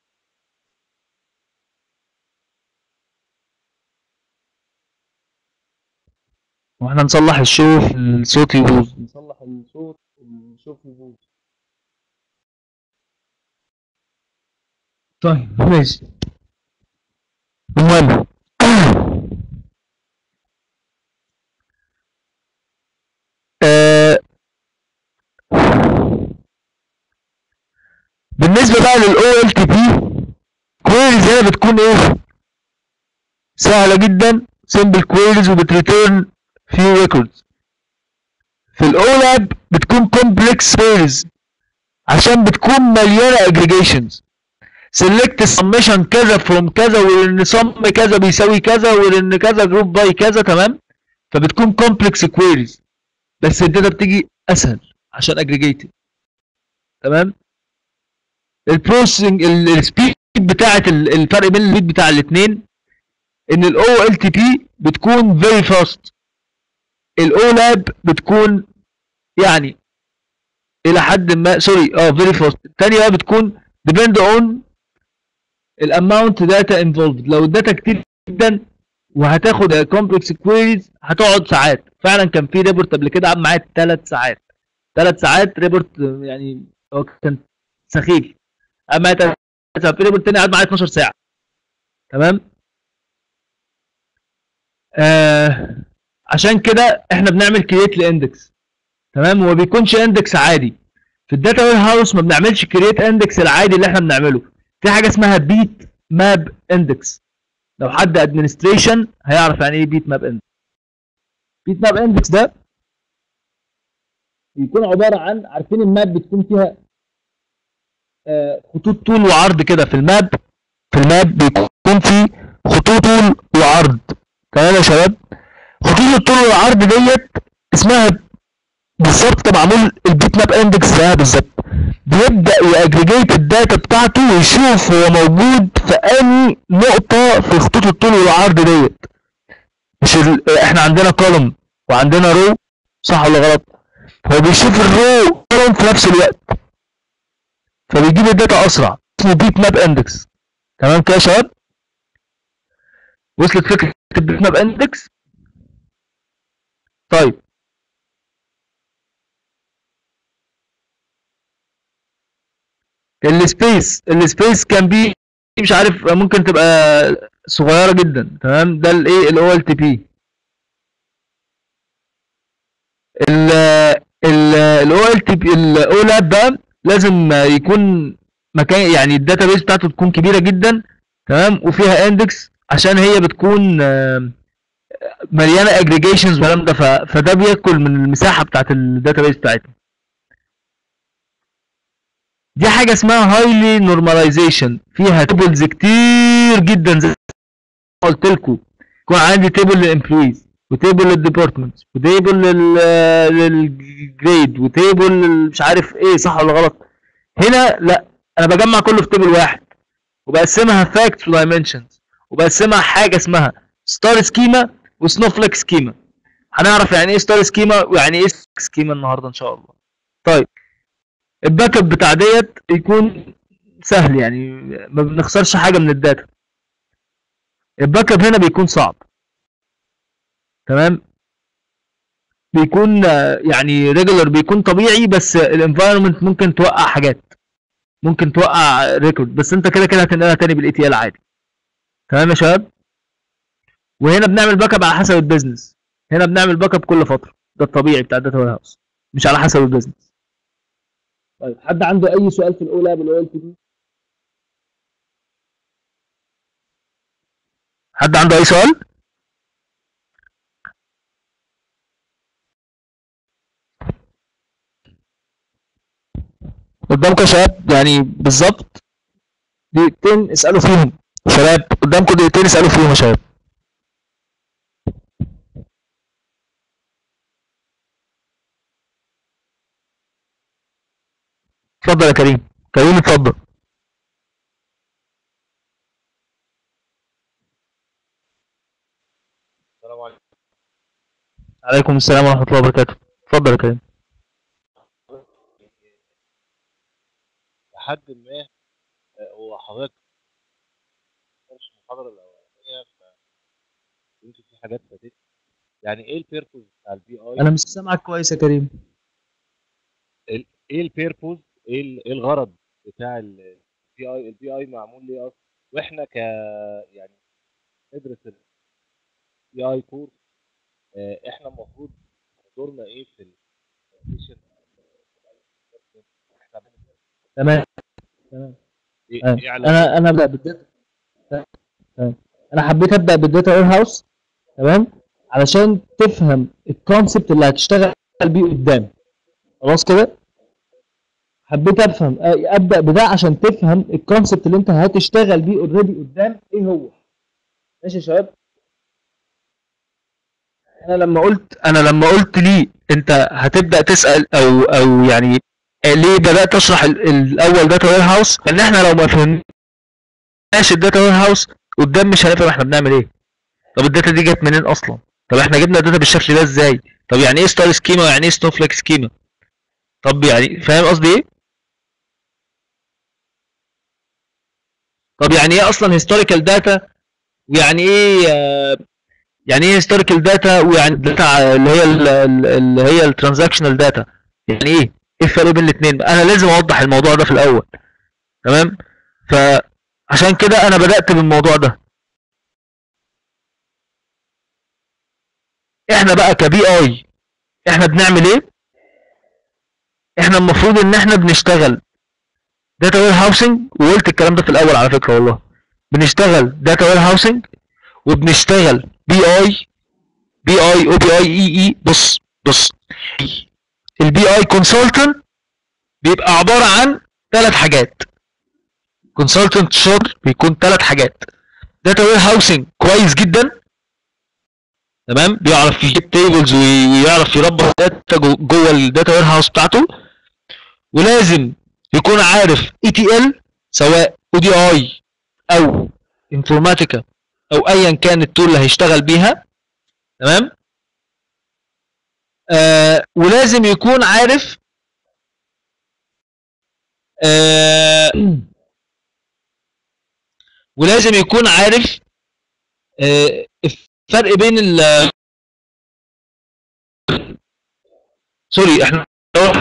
واحنا نصلح الشوف الصوت يبوظ نصلح الصوت الشوف يبوظ طيب ماشي المهم آه، بالنسبه بقى للاو ال تي بي كويريز هنا بتكون ايه سهله جدا سمبل كويريز وبتريتيرن فيو ريكوردز في الاو لاب بتكون كومبلكس كويريز عشان بتكون مليانه اجريجيشنز سيلكت سميشن كذا فروم كذا وان سم كذا بيساوي كذا وان كذا جروب باي كذا تمام فبتكون كومبلكس كويريز بس الداتا بتيجي اسهل عشان اجريجيتد تمام البروسيسنج السبيد بتاعه ال- الفرق بين السبيد بتاع الاثنين ان الاو ال تي بي بتكون فيري فاست الاو لاب بتكون يعني الى حد ما سوري اه فيري فاست الثانيه بقى بتكون depend on الاماونت داتا انفولفد لو الداتا كتير جدا وهتاخد كومبلكس كويريز هتقعد ساعات فعلا كان في ريبورت قبل كده قعد معايا ثلاث ساعات ثلاث ساعات ريبورت يعني هو كان سخيف قعد معايا ثلاث ساعات في ريبورت تاني قعد معايا 12 ساعه تمام آه عشان كده احنا بنعمل كرييت لاندكس تمام وما بيكونش اندكس عادي في الداتا وير هاوس ما بنعملش كرييت اندكس العادي اللي احنا بنعمله في حاجه اسمها بيت ماب اندكس لو حد ادمنستريشن هيعرف يعني ايه بيت ماب اندكس بيت ماب اندكس ده بيكون عباره عن عارفين الماب بتكون فيها آه، خطوط طول وعرض كده في الماب في الماب بيكون في خطوط طول وعرض تمام يا شباب خطوط الطول والعرض ديت اسمها بالظبط معمول البيت ماب اندكس ده بالظبط بيبدا ياجريجيت الداتا بتاعته ويشوف هو موجود في انهي نقطه في خطوط الطول والعرض ديت مش ال... احنا عندنا كولوم وعندنا رو صح ولا غلط هو بيشوف الرو كولوم في نفس الوقت فبيجيب الداتا اسرع اسمه بيت ماب اندكس تمام كده يا شباب وصلت فكره البيت ماب اندكس طيب السبيس السبيس كان بي مش عارف ممكن تبقى صغيره جدا تمام ده الايه الاو ال تي بي ال ال الاو ال تي بي الاو لاب بقى لازم يكون مكان يعني الداتا بيس بتاعته تكون كبيره جدا تمام وفيها اندكس عشان هي بتكون آم، مليانه اجريجيشنز والكلام ده ف- فده بياكل من المساحه بتاعت الداتا بيس بتاعتنا دي حاجه اسمها هايلي نورماليزيشن فيها تيبلز كتير جدا زي ما قلت لكم يكون عندي تيبل للامبلويز وتيبل للديبارتمنت وتيبل للجريد وتيبل مش عارف ايه صح ولا غلط هنا لا انا بجمع كله في تيبل واحد وبقسمها فاكتس ودايمنشنز وبقسمها حاجه اسمها ستار سكيما وسنوفليك سكيما هنعرف يعني ايه ستار سكيما ويعني ايه سكيما النهارده ان شاء الله طيب الباك اب بتاع ديت يكون سهل يعني ما بنخسرش حاجه من الداتا الباك اب هنا بيكون صعب تمام بيكون آه، يعني ريجولر بيكون طبيعي بس الانفايرمنت ممكن توقع حاجات ممكن توقع ريكورد بس انت كده كده هتنقلها تاني بالاي تي ال عادي تمام يا شباب وهنا بنعمل باك اب على حسب البيزنس هنا بنعمل باك اب كل فتره ده الطبيعي بتاع الداتا وير هاوس مش على حسب البيزنس طيب حد عنده اي سؤال في الاولى بالاو ال تي بي حد عنده اي سؤال قدامكم يا شباب يعني بالظبط دقيقتين اسالوا فيهم شباب قدامكم دقيقتين اسالوا فيهم يا شباب اتفضل يا كريم كريم اتفضل السلام عليكم عليكم السلام ورحمه الله وبركاته اتفضل يا كريم لحد ما آه، هو حضرتك ما كانش المحاضره الاولانيه فيمكن في حاجات فاتتني يعني ايه البيربوز بتاع البي اي انا مش سامعك كويس يا كريم ايه البيربوز ايه ال- إيه الغرض بتاع البي اي البي اي معمول ليه اصلا واحنا ك يعني ندرس البي اي كورس احنا المفروض دورنا ايه في الابلكيشن احنا بنعمل تمام تمام ايه تمام. ايه علاقة انا انا ابدا بالداتا تمام انا حبيت ابدا بالداتا وير هاوس تمام علشان تفهم الكونسبت اللي هتشتغل بيه قدام خلاص كده حبيت افهم أ- ابدا بده عشان تفهم الكونسبت اللي انت هتشتغل بيه اوريدي قدام ايه هو ماشي يا شباب انا لما قلت انا لما قلت لي انت هتبدا تسال او او يعني ليه بدات اشرح ال- الاول داتا وير هاوس ان احنا لو ما فهمناش الداتا وير هاوس قدام مش هنفهم احنا بنعمل ايه طب الداتا دي جت منين اصلا طب احنا جبنا الداتا بالشكل ده ازاي طب يعني ايه ستار سكيما ويعني ايه سنوفليك سكيما طب يعني فاهم قصدي ايه طب يعني ايه اصلا هيستوريكال داتا ويعني ايه آه، يعني ايه هيستوريكال داتا ويعني داتا اللي هي ال- ال- اللي هي الترانزاكشنال داتا يعني ايه ايه الفرق بين الاثنين انا لازم اوضح الموضوع ده في الاول تمام فعشان كده انا بدات بالموضوع ده احنا بقى كبي اي احنا بنعمل ايه احنا المفروض ان احنا بنشتغل داتا وير هاوسنج وقلت الكلام ده في الاول على فكره والله بنشتغل داتا وير هاوسنج وبنشتغل بي اي بي اي او بي اي اي اي بص بص البي اي كونسلتنت بيبقى عباره عن ثلاث حاجات كونسلتنت شغل بيكون ثلاث حاجات داتا وير هاوسنج كويس جدا تمام بيعرف يجيب تيبلز ويعرف يربط داتا جوه الداتا وير هاوس بتاعته ولازم يكون عارف اي تي ال سواء او دي اي او انفورماتيكا او ايا كان التول اللي هيشتغل بيها تمام آه ولازم يكون عارف آه ولازم يكون عارف آه الفرق بين ال سوري احنا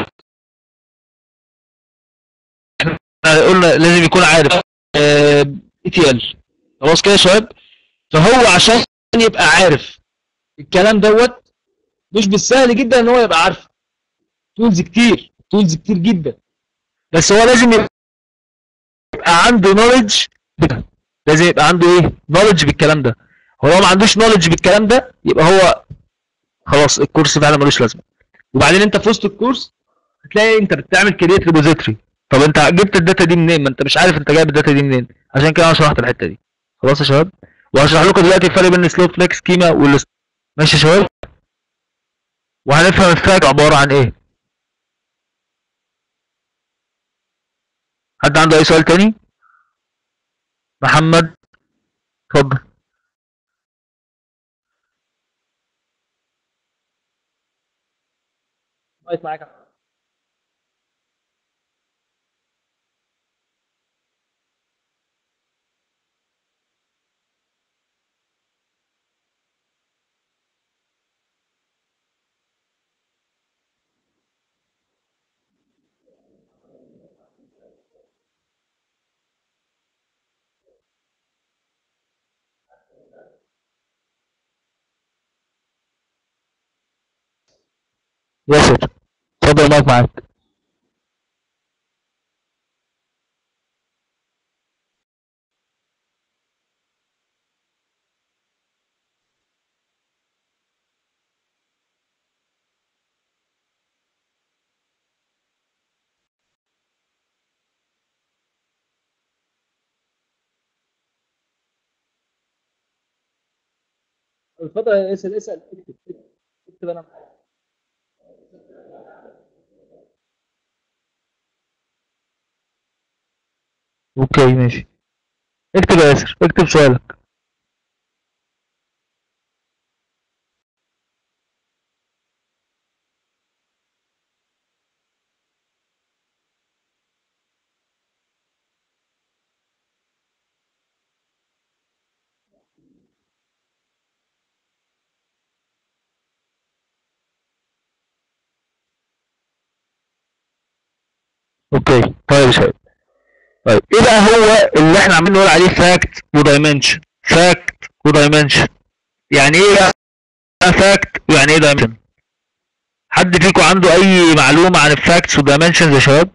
احنا قلنا لازم يكون عارف اي تي ال خلاص كده يا شباب فهو عشان يبقى عارف الكلام دوت مش بالسهل جدا ان هو يبقى عارفه تولز كتير تولز كتير جدا بس هو لازم يبقى عنده نولج لازم يبقى عنده ايه نولج بالكلام ده هو لو ما عندوش نولج بالكلام ده يبقى هو خلاص الكورس فعلا ملوش لازمه وبعدين انت في وسط الكورس هتلاقي انت بتعمل كريت ريبوزيتوري طب انت جبت الداتا دي منين ما انت مش عارف انت جايب الداتا دي منين عشان كده انا شرحت الحته دي خلاص يا شباب وهشرح لكم دلوقتي الفرق بين السلو فليك سكيما وال ماشي يا شباب وهنفهم الفرق عباره عن ايه حد عنده اي سؤال تاني محمد اتفضل مايك معاك ياسر اتفضل المايك معاك اتفضل اسال اسال اكتب اكتب اكتب انا معاك. اوكي ماشي اكتب يا ياسر اكتب سؤالك اوكي طيب يا شباب طيب ايه بقى هو اللي احنا عمالين نقول عليه فاكت ودايمنشن فاكت ودايمنشن يعني ايه بقى فاكت ويعني ايه دايمنشن حد فيكم عنده اي معلومه عن الفاكتس والدايمنشنز يا شباب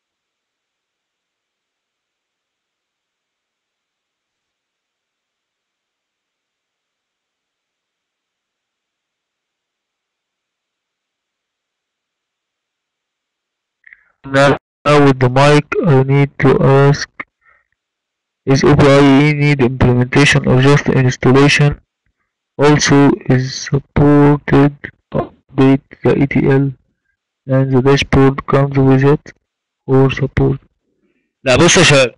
Now with the mic I need to ask is OpenIE need implementation or just installation also is supported update the ETL and the dashboard comes with it or support لا بص يا شباب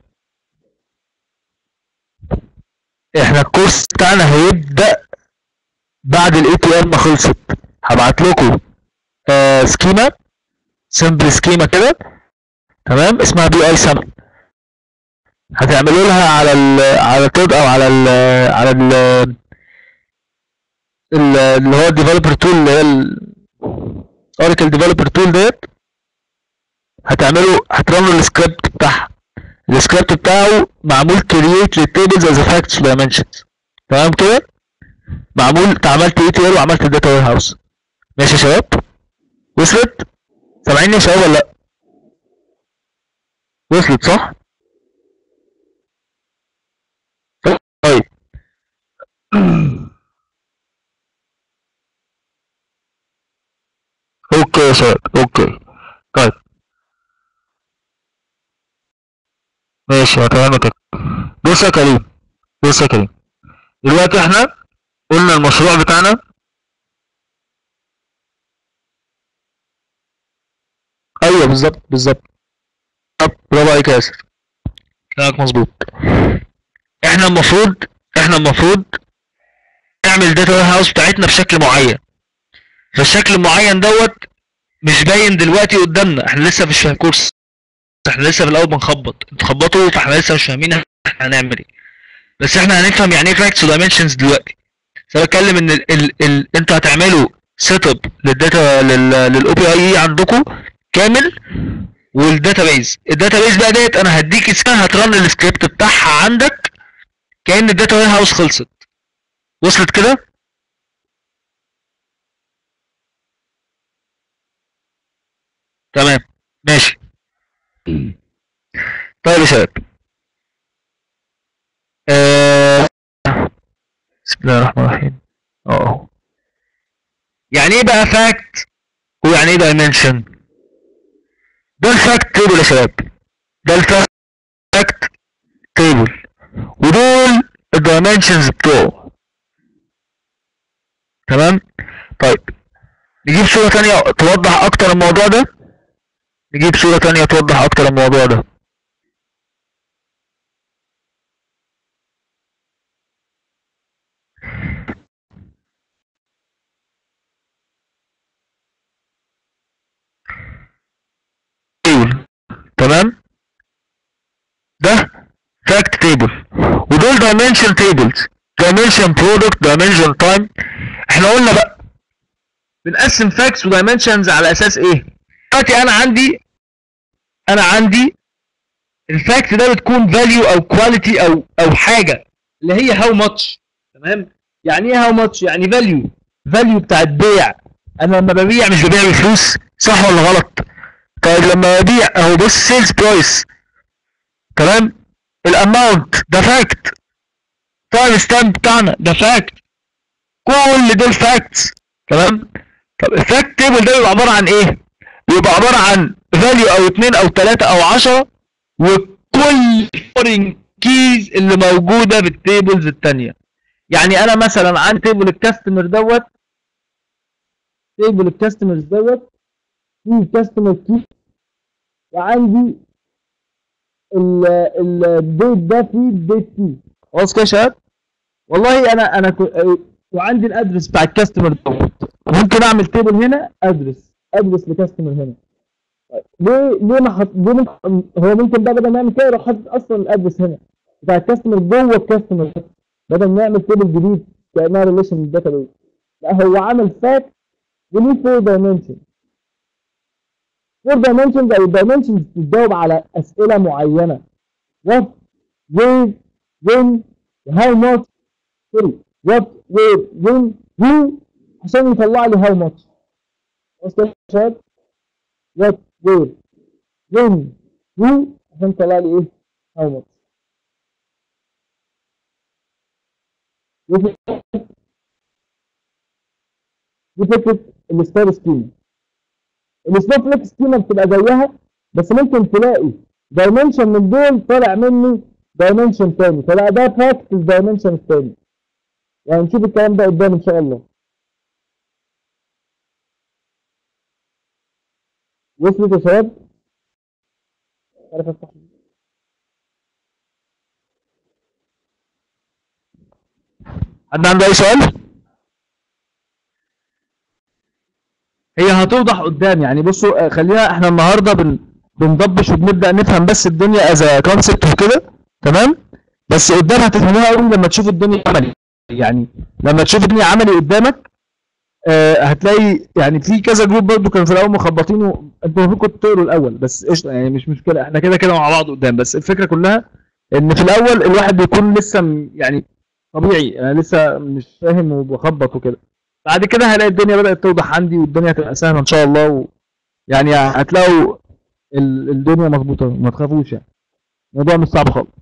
احنا الكورس بتاعنا هيبدأ بعد ال ETL ما خلصت هبعت لكم آه سكيما سمبل سكيما كده تمام اسمها بي اي 7 هتعملوا لها على ال على تود او على ال على ال ال- اللي هو الديفلوبر تول اللي هي الاوراكل ديفلوبر تول ديت هتعملوا هترنوا السكريبت بتاعها السكريبت بتاعه معمول كرييت للتيبلز از فاكتس دايمنشنز تمام كده معمول انت عملت اي تي ال وعملت الداتا وير هاوس ماشي يا شباب وصلت سامعيني يا شباب ولا لا وصلت صح طيب اوكي يا شباب اوكي طيب ماشي هتعمل كده بص يا كريم بص يا كريم دلوقتي احنا قلنا المشروع بتاعنا ايوه بالظبط بالظبط طب برافو عليك يا ياسر كلامك مظبوط احنا المفروض احنا المفروض نعمل داتا وير هاوس بتاعتنا بشكل معين فالشكل المعين دوت مش باين دلوقتي قدامنا احنا لسه مش في الكورس احنا لسه في الاول بنخبط بتخبطوا فاحنا لسه مش فاهمين احنا هنعمل ايه بس احنا هنفهم يعني ايه فاكتس ودايمنشنز دلوقتي بس انا بتكلم ان ال ال ال انتوا هتعملوا سيت اب للداتا للاو بي اي عندكم كامل والداتابيز الداتابيز بقى ديت انا هديك اسمها هترن السكريبت بتاعها عندك كأن الداتا وير هاوس خلصت وصلت كده تمام ماشي طيب يا شباب آه... بسم الله الرحمن الرحيم اه يعني ايه بقى فاكت ويعني ايه دايمنشن ده الفاكت تيبل يا شباب ده الفاكت تيبل ودول الدايمنشنز بتوعه تمام طيب نجيب صورة تانية توضح أكتر الموضوع ده نجيب صورة تانية توضح أكتر الموضوع ده تيبل تمام ده فاكت تيبل ودول دايمنشن تيبلز دايمنشن برودكت دايمنشن تايم احنا قلنا بقى بنقسم فاكتس ودايمنشنز على اساس ايه دلوقتي انا عندي انا عندي الفاكت ده بتكون فاليو او كواليتي او او حاجه اللي هي هاو ماتش تمام يعني ايه هاو ماتش يعني فاليو فاليو بتاعت بيع انا لما ببيع مش ببيع بفلوس صح ولا غلط طيب لما ببيع اهو بص سيلز برايس تمام الاماونت ده فاكت تايم ستامب بتاعنا ده فاكت كل دول فاكتس تمام طب الفاكت تيبل ده بيبقى عباره عن ايه بيبقى عباره عن فاليو او اتنين او تلاته او عشرة وكل فورين كيز اللي موجوده في التيبلز التانية يعني انا مثلا عندي تيبل الكاستمر دوت تيبل الكاستمرز دوت فيه كاستمر كي وعندي ال ال الديت ده فيه الديت فيه خلاص كده يا شباب والله انا انا كو- وعندي الادرس بتاع الكاستمر دوت ممكن اعمل تيبل هنا ادرس ادرس لكاستمر هنا طيب، ليه ليه ما حط ليه ما هو ممكن بقى بدل ما يعمل كده يروح حاطط اصلا الادرس هنا بتاع الكاستمر جوه الكاستمر ده بدل ما يعمل تيبل جديد كانها ريليشن داتابيز لا هو عمل فاكت وليه فور دايمنشن فور دايمنشنز او الدايمنشنز بتجاوب على اسئله معينه what where when how much سوري what where when who عشان يطلع لي how much خلاص كده يا شباب what where when who عشان يطلع لي ايه how much دي فكره الستار سكيما السنو فليك سكيما بتبقى زيها بس ممكن تلاقي دايمنشن من دول طالع منه دايمنشن تاني فبقى ده براكتس دايمنشن التاني يعني نشوف الكلام ده قدام ان شاء الله وصلت يا شباب عارف افتح حد عنده اي سؤال هي هتوضح قدام يعني بصوا آه، خلينا احنا النهارده بن بنضبش وبنبدا نفهم بس الدنيا از كونسبت وكده تمام بس قدام هتفهموها قوي لما تشوف الدنيا عملي يعني لما تشوف الدنيا عملي قدامك آه هتلاقي يعني في كذا جروب برضو كانوا في الاول مخبطين و- انتوا المفروض كنتوا تقروا الاول بس قشطه يعني مش مشكله احنا كده كده مع بعض قدام بس الفكره كلها ان في الاول الواحد بيكون لسه م- يعني طبيعي انا لسه مش فاهم وبخبط وكده بعد كده هلاقي الدنيا بدات توضح عندي والدنيا هتبقى سهله ان شاء الله و... يعني هتلاقوا ال- الدنيا مظبوطه ما تخافوش يعني الموضوع مش صعب خالص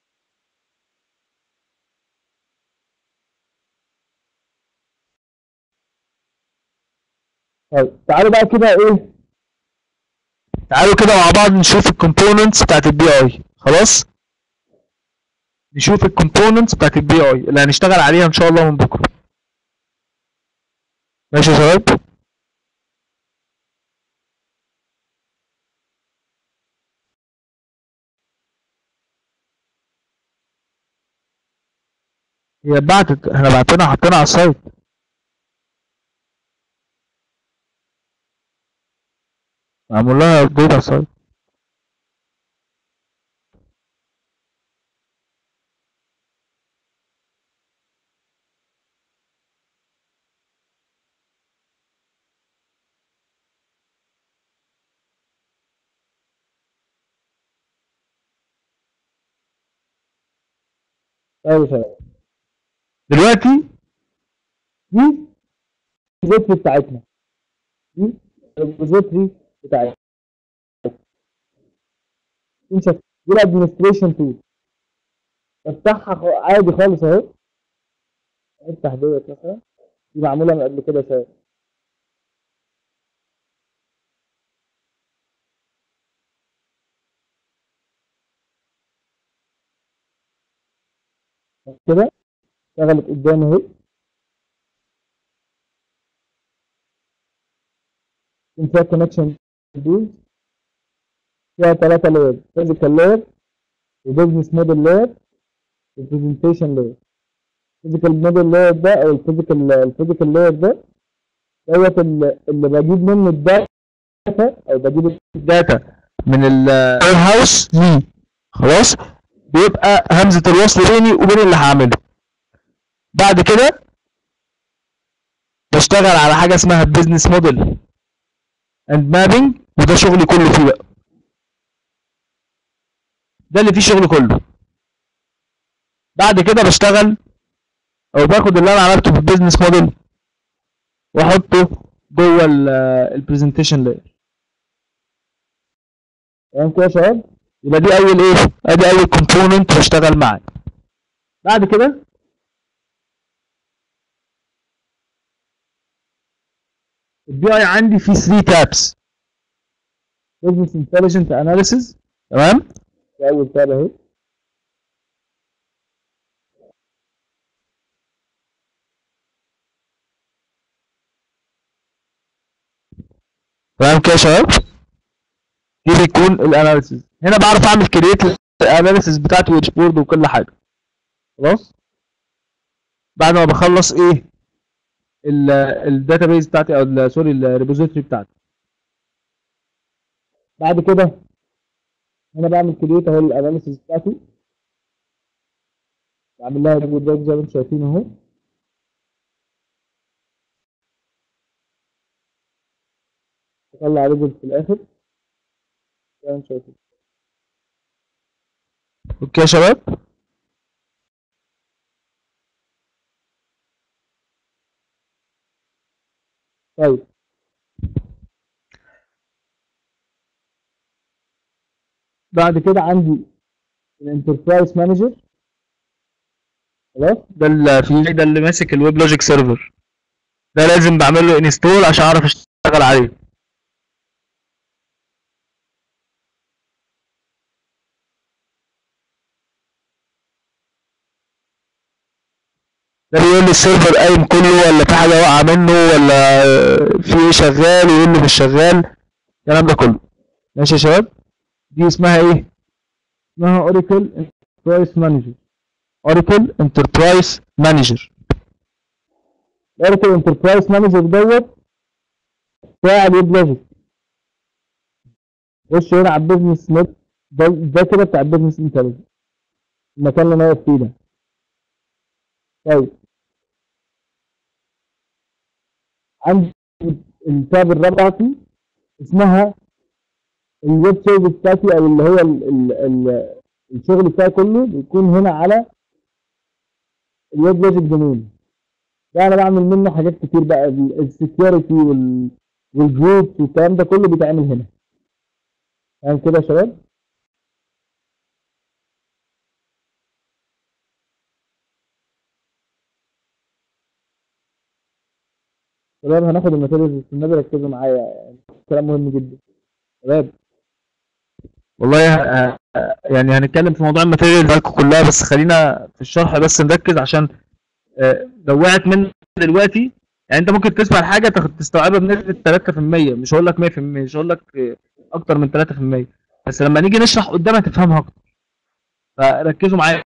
طيب تعالوا بقى كده ايه تعالوا كده مع بعض نشوف الكومبوننتس بتاعت البي اي خلاص نشوف الكومبوننتس بتاعت البي اي اللي هنشتغل عليها ان شاء الله من بكره ماشي يا شباب هي بعتت احنا بعتنا حطينا على السايت معمول لها ابديت على السايت طيب يا شباب دلوقتي دي الريبوزيتوري بتاعتنا دي الريبوزيتوري بتاعتنا دي شكل دي الادمنستريشن تول افتحها خ- عادي خالص اهو افتح ديت مثلا دي معموله من قبل كده يا شباب كده اشتغلت قدامي اهي يكون فيها كونكشن دول فيها ثلاثة لاير فيزيكال لاير وبزنس موديل لاير وبرزنتيشن لاير الفيزيكال موديل لاير ده او الفيزيكال الفيزيكال لاير ده دوت اللي اللي بجيب منه الداتا او بجيب الداتا من الوير هاوس ليه خلاص بيبقى همزه الوصل بيني وبين اللي هعمله بعد كده بشتغل على حاجه اسمها بزنس موديل اند مابينج وده شغلي كله فيه بقى ده اللي فيه شغل كله بعد كده بشتغل او باخد اللي انا عملته في البيزنس موديل واحطه جوه البرزنتيشن لاير تمام كده يا شباب يبقى دي اول ايه ادي اول كومبوننت بشتغل معاه بعد كده البي اي عندي فيه 3 تابس بزنس انتليجنت اناليسيز تمام دي اول تاب اهي تمام كده يا شباب دي بيكون الاناليسيز هنا بعرف اعمل كرييت الاناليسيز بتاعتي وداشبورد وكل حاجه خلاص بعد ما بخلص ايه الداتابيز بتاعتي او ال- سوري الريبوزيتوري بتاعتي بعد كده هنا بعمل كرييت اهو الاناليسيس بتاعتي بعمل لها ريبورت زي ما انتم شايفين اهو اطلع ريزلت في الاخر زي ما انت شايف اوكي يا شباب طيب بعد كده عندي الانتربرايز مانجر خلاص ده اللي في ده اللي ماسك الويب لوجيك سيرفر ده لازم بعمل له انستول عشان اعرف اشتغل عليه ده بيقول لي السيرفر قايم كله ولا في حاجه واقعه منه ولا في ايه شغال ويقول لي مش شغال الكلام ده كله ماشي يا شباب دي اسمها ايه اسمها اوراكل انتربرايز مانجر اوراكل انتربرايز مانجر الاوراكل انتربرايز مانجر دوت بتاع الويب لوجيك خش هنا على البيزنس نت ده ده كده بتاع البيزنس انتليجنس المكان اللي انا واقف فيه ده طيب عندي التاب الرابعه فيه اسمها الويب سيرفيس بتاعتي او اللي هو ال ال ال الشغل بتاعي كله بيكون هنا على الويب لوجيك دومين ده انا بعمل منه حاجات كتير بقى السكيورتي وال والجروبس والكلام ده كله بيتعمل هنا تمام كده يا شباب شباب هناخد الماتيريالز بس النبي ركزوا معايا يعني كلام مهم جدا شباب والله ه- ه- يعني هنتكلم في موضوع الماتيريال بتاعتكم كلها بس خلينا في الشرح بس نركز عشان آه، لو وقعت من دلوقتي يعني انت ممكن تسمع الحاجه تاخد- تستوعبها بنسبه 3% مش هقول لك 100% مش هقول لك آه، اكتر من 3% بس لما نيجي نشرح قدامها تفهمها اكتر فركزوا معايا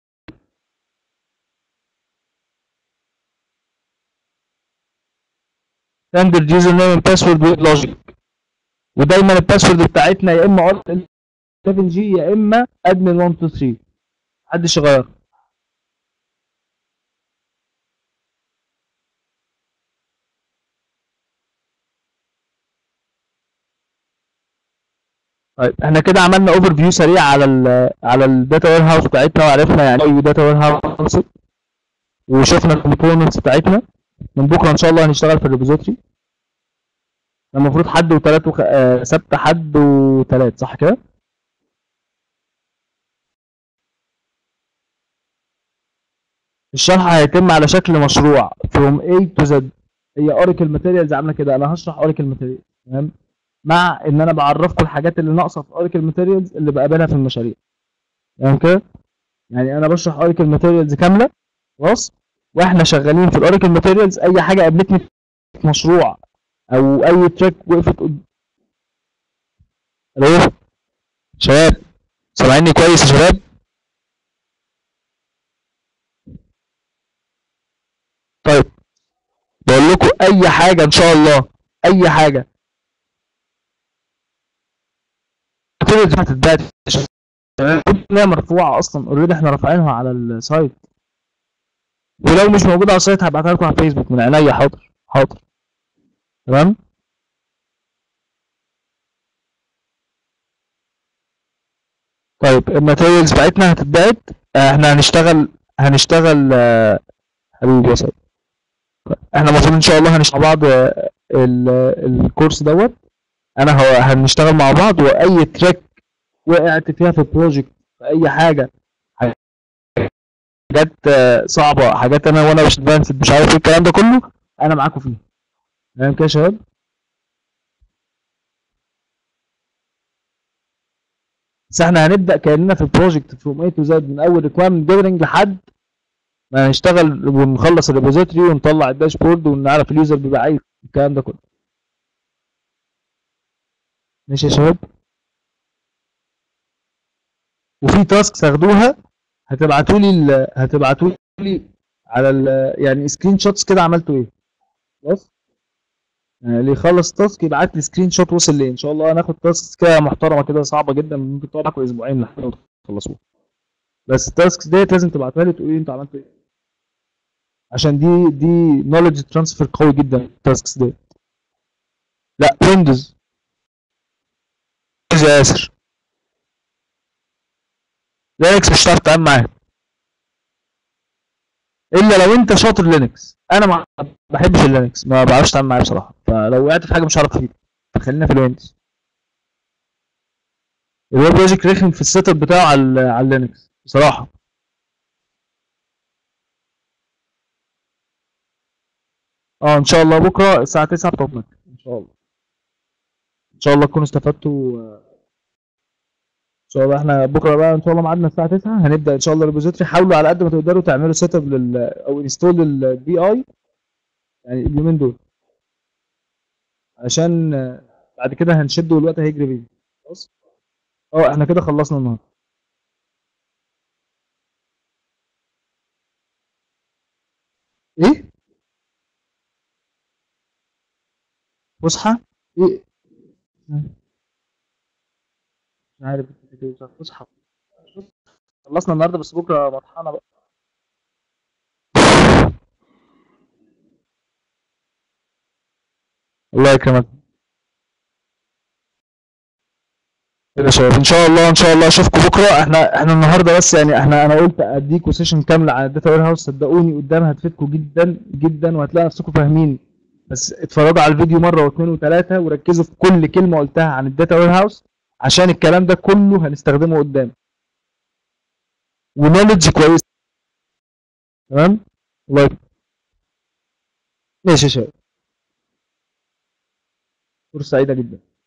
ستاندرد يوزر نيم اند باسورد لوجيك ودايما الباسورد بتاعتنا يا اما 7 جي يا اما ادمن 1 2 3 محدش يغير طيب احنا كده عملنا اوفر فيو سريع على ال على الداتا وير هاوس بتاعتنا وعرفنا يعني ايه داتا وير هاوس وشفنا الكومبوننتس بتاعتنا من بكره ان شاء الله هنشتغل في الريبوزيتوري المفروض حد وثلاث وخ... آه، سبت حد وثلاث صح كده؟ الشرح هيتم على شكل مشروع from A to Z هي اوراكل ماتيريالز عامله كده انا هشرح اوراكل ماتيريالز تمام مع ان انا بعرفكم الحاجات اللي ناقصه في اوراكل ماتيريالز اللي بقابلها في المشاريع تمام كده يعني انا بشرح اوراكل ماتيريالز كامله خلاص واحنا شغالين في الاوراكل ماتيريالز اي حاجه قابلتني في مشروع او اي تراك وقفت قد... الو شباب سامعيني كويس يا شباب طيب بقول لكم اي حاجه ان شاء الله اي حاجه هتبقى هتتبعت يا شباب كل هي مرفوعه اصلا اوريدي احنا رافعينها على السايت ولو مش موجوده على السايت هبعتها لكم على الفيسبوك من عينيا حاضر حاضر تمام طيب الماتيريالز بتاعتنا هتتبعت آه، احنا هنشتغل هنشتغل آه، حبيبي يا سيد احنا المفروض ان شاء الله هنشتغل مع بعض آه، ال- الكورس دوت انا هو هنشتغل مع بعض واي تراك وقعت فيها في البروجكت في اي حاجه حاجات آه، صعبه حاجات انا وانا مش advanced، مش عارف ايه الكلام ده كله انا معاكم فيه تمام كده يا شباب بس احنا هنبدا كاننا في البروجكت فروم اي تو زد من اول ريكويرمنت جيفرنج لحد ما نشتغل ونخلص الريبوزيتوري ونطلع الداشبورد ونعرف اليوزر بيبقى عايز الكلام ده كله ماشي يا شباب وفي تاسك تاخدوها هتبعتوا لي ال... هتبعتوا لي على ال... يعني سكرين شوتس كده عملتوا ايه خلاص يعني اللي يخلص تاسك يبعت لي سكرين شوت وصل لايه ان شاء الله هناخد تاسك كده محترمه كده صعبه جدا ممكن تقعد معاكم اسبوعين لحد ما تخلصوها بس التاسكس ديت لازم تبعتها لي تقولي انتوا عملتوا ايه عشان دي دي نولج ترانسفير قوي جدا التاسكس ديت لا ويندوز يا ياسر لينكس مش هتعرف تتعامل معاه الا لو انت شاطر لينكس انا ما بحبش اللينكس ما بعرفش اتعامل معاه بصراحه فلو وقعت في حاجه مش هعرف افيدك فخلينا في الويندوز الويب لوجيك رخم في السيت اب بتاعه على ال- على اللينكس بصراحه اه ان شاء الله بكره الساعه 9 بتوقيت ان شاء الله ان شاء الله تكونوا استفدتوا آه، ان شاء الله احنا بكره بقى ان شاء الله ميعادنا الساعه 9 هنبدا ان شاء الله الريبوزيتوري حاولوا على قد ما تقدروا تعملوا سيت اب لل او انستول للبي اي يعني اليومين دول علشان آه، بعد كده هنشد والوقت هيجري بيه خلاص اه احنا كده خلصنا النهارده ايه فسحه ايه مش عارف انت ايه بصراحة. فسحه خلصنا النهارده بس بكره مطحنه بقى الله يكرمك كده يا شباب ان شاء الله ان شاء الله اشوفكم بكره احنا احنا النهارده بس يعني احنا انا قلت اديكم سيشن كامله على الداتا وير هاوس صدقوني قدام هتفيدكم جدا جدا وهتلاقي نفسكم فاهمين بس اتفرجوا على الفيديو مره واثنين وثلاثه وركزوا في كل كلمه قلتها عن الداتا وير هاوس عشان الكلام ده كله هنستخدمه قدام ونولج كويس تمام الله يكرمك ماشي يا شباب فرصه سعيده جدا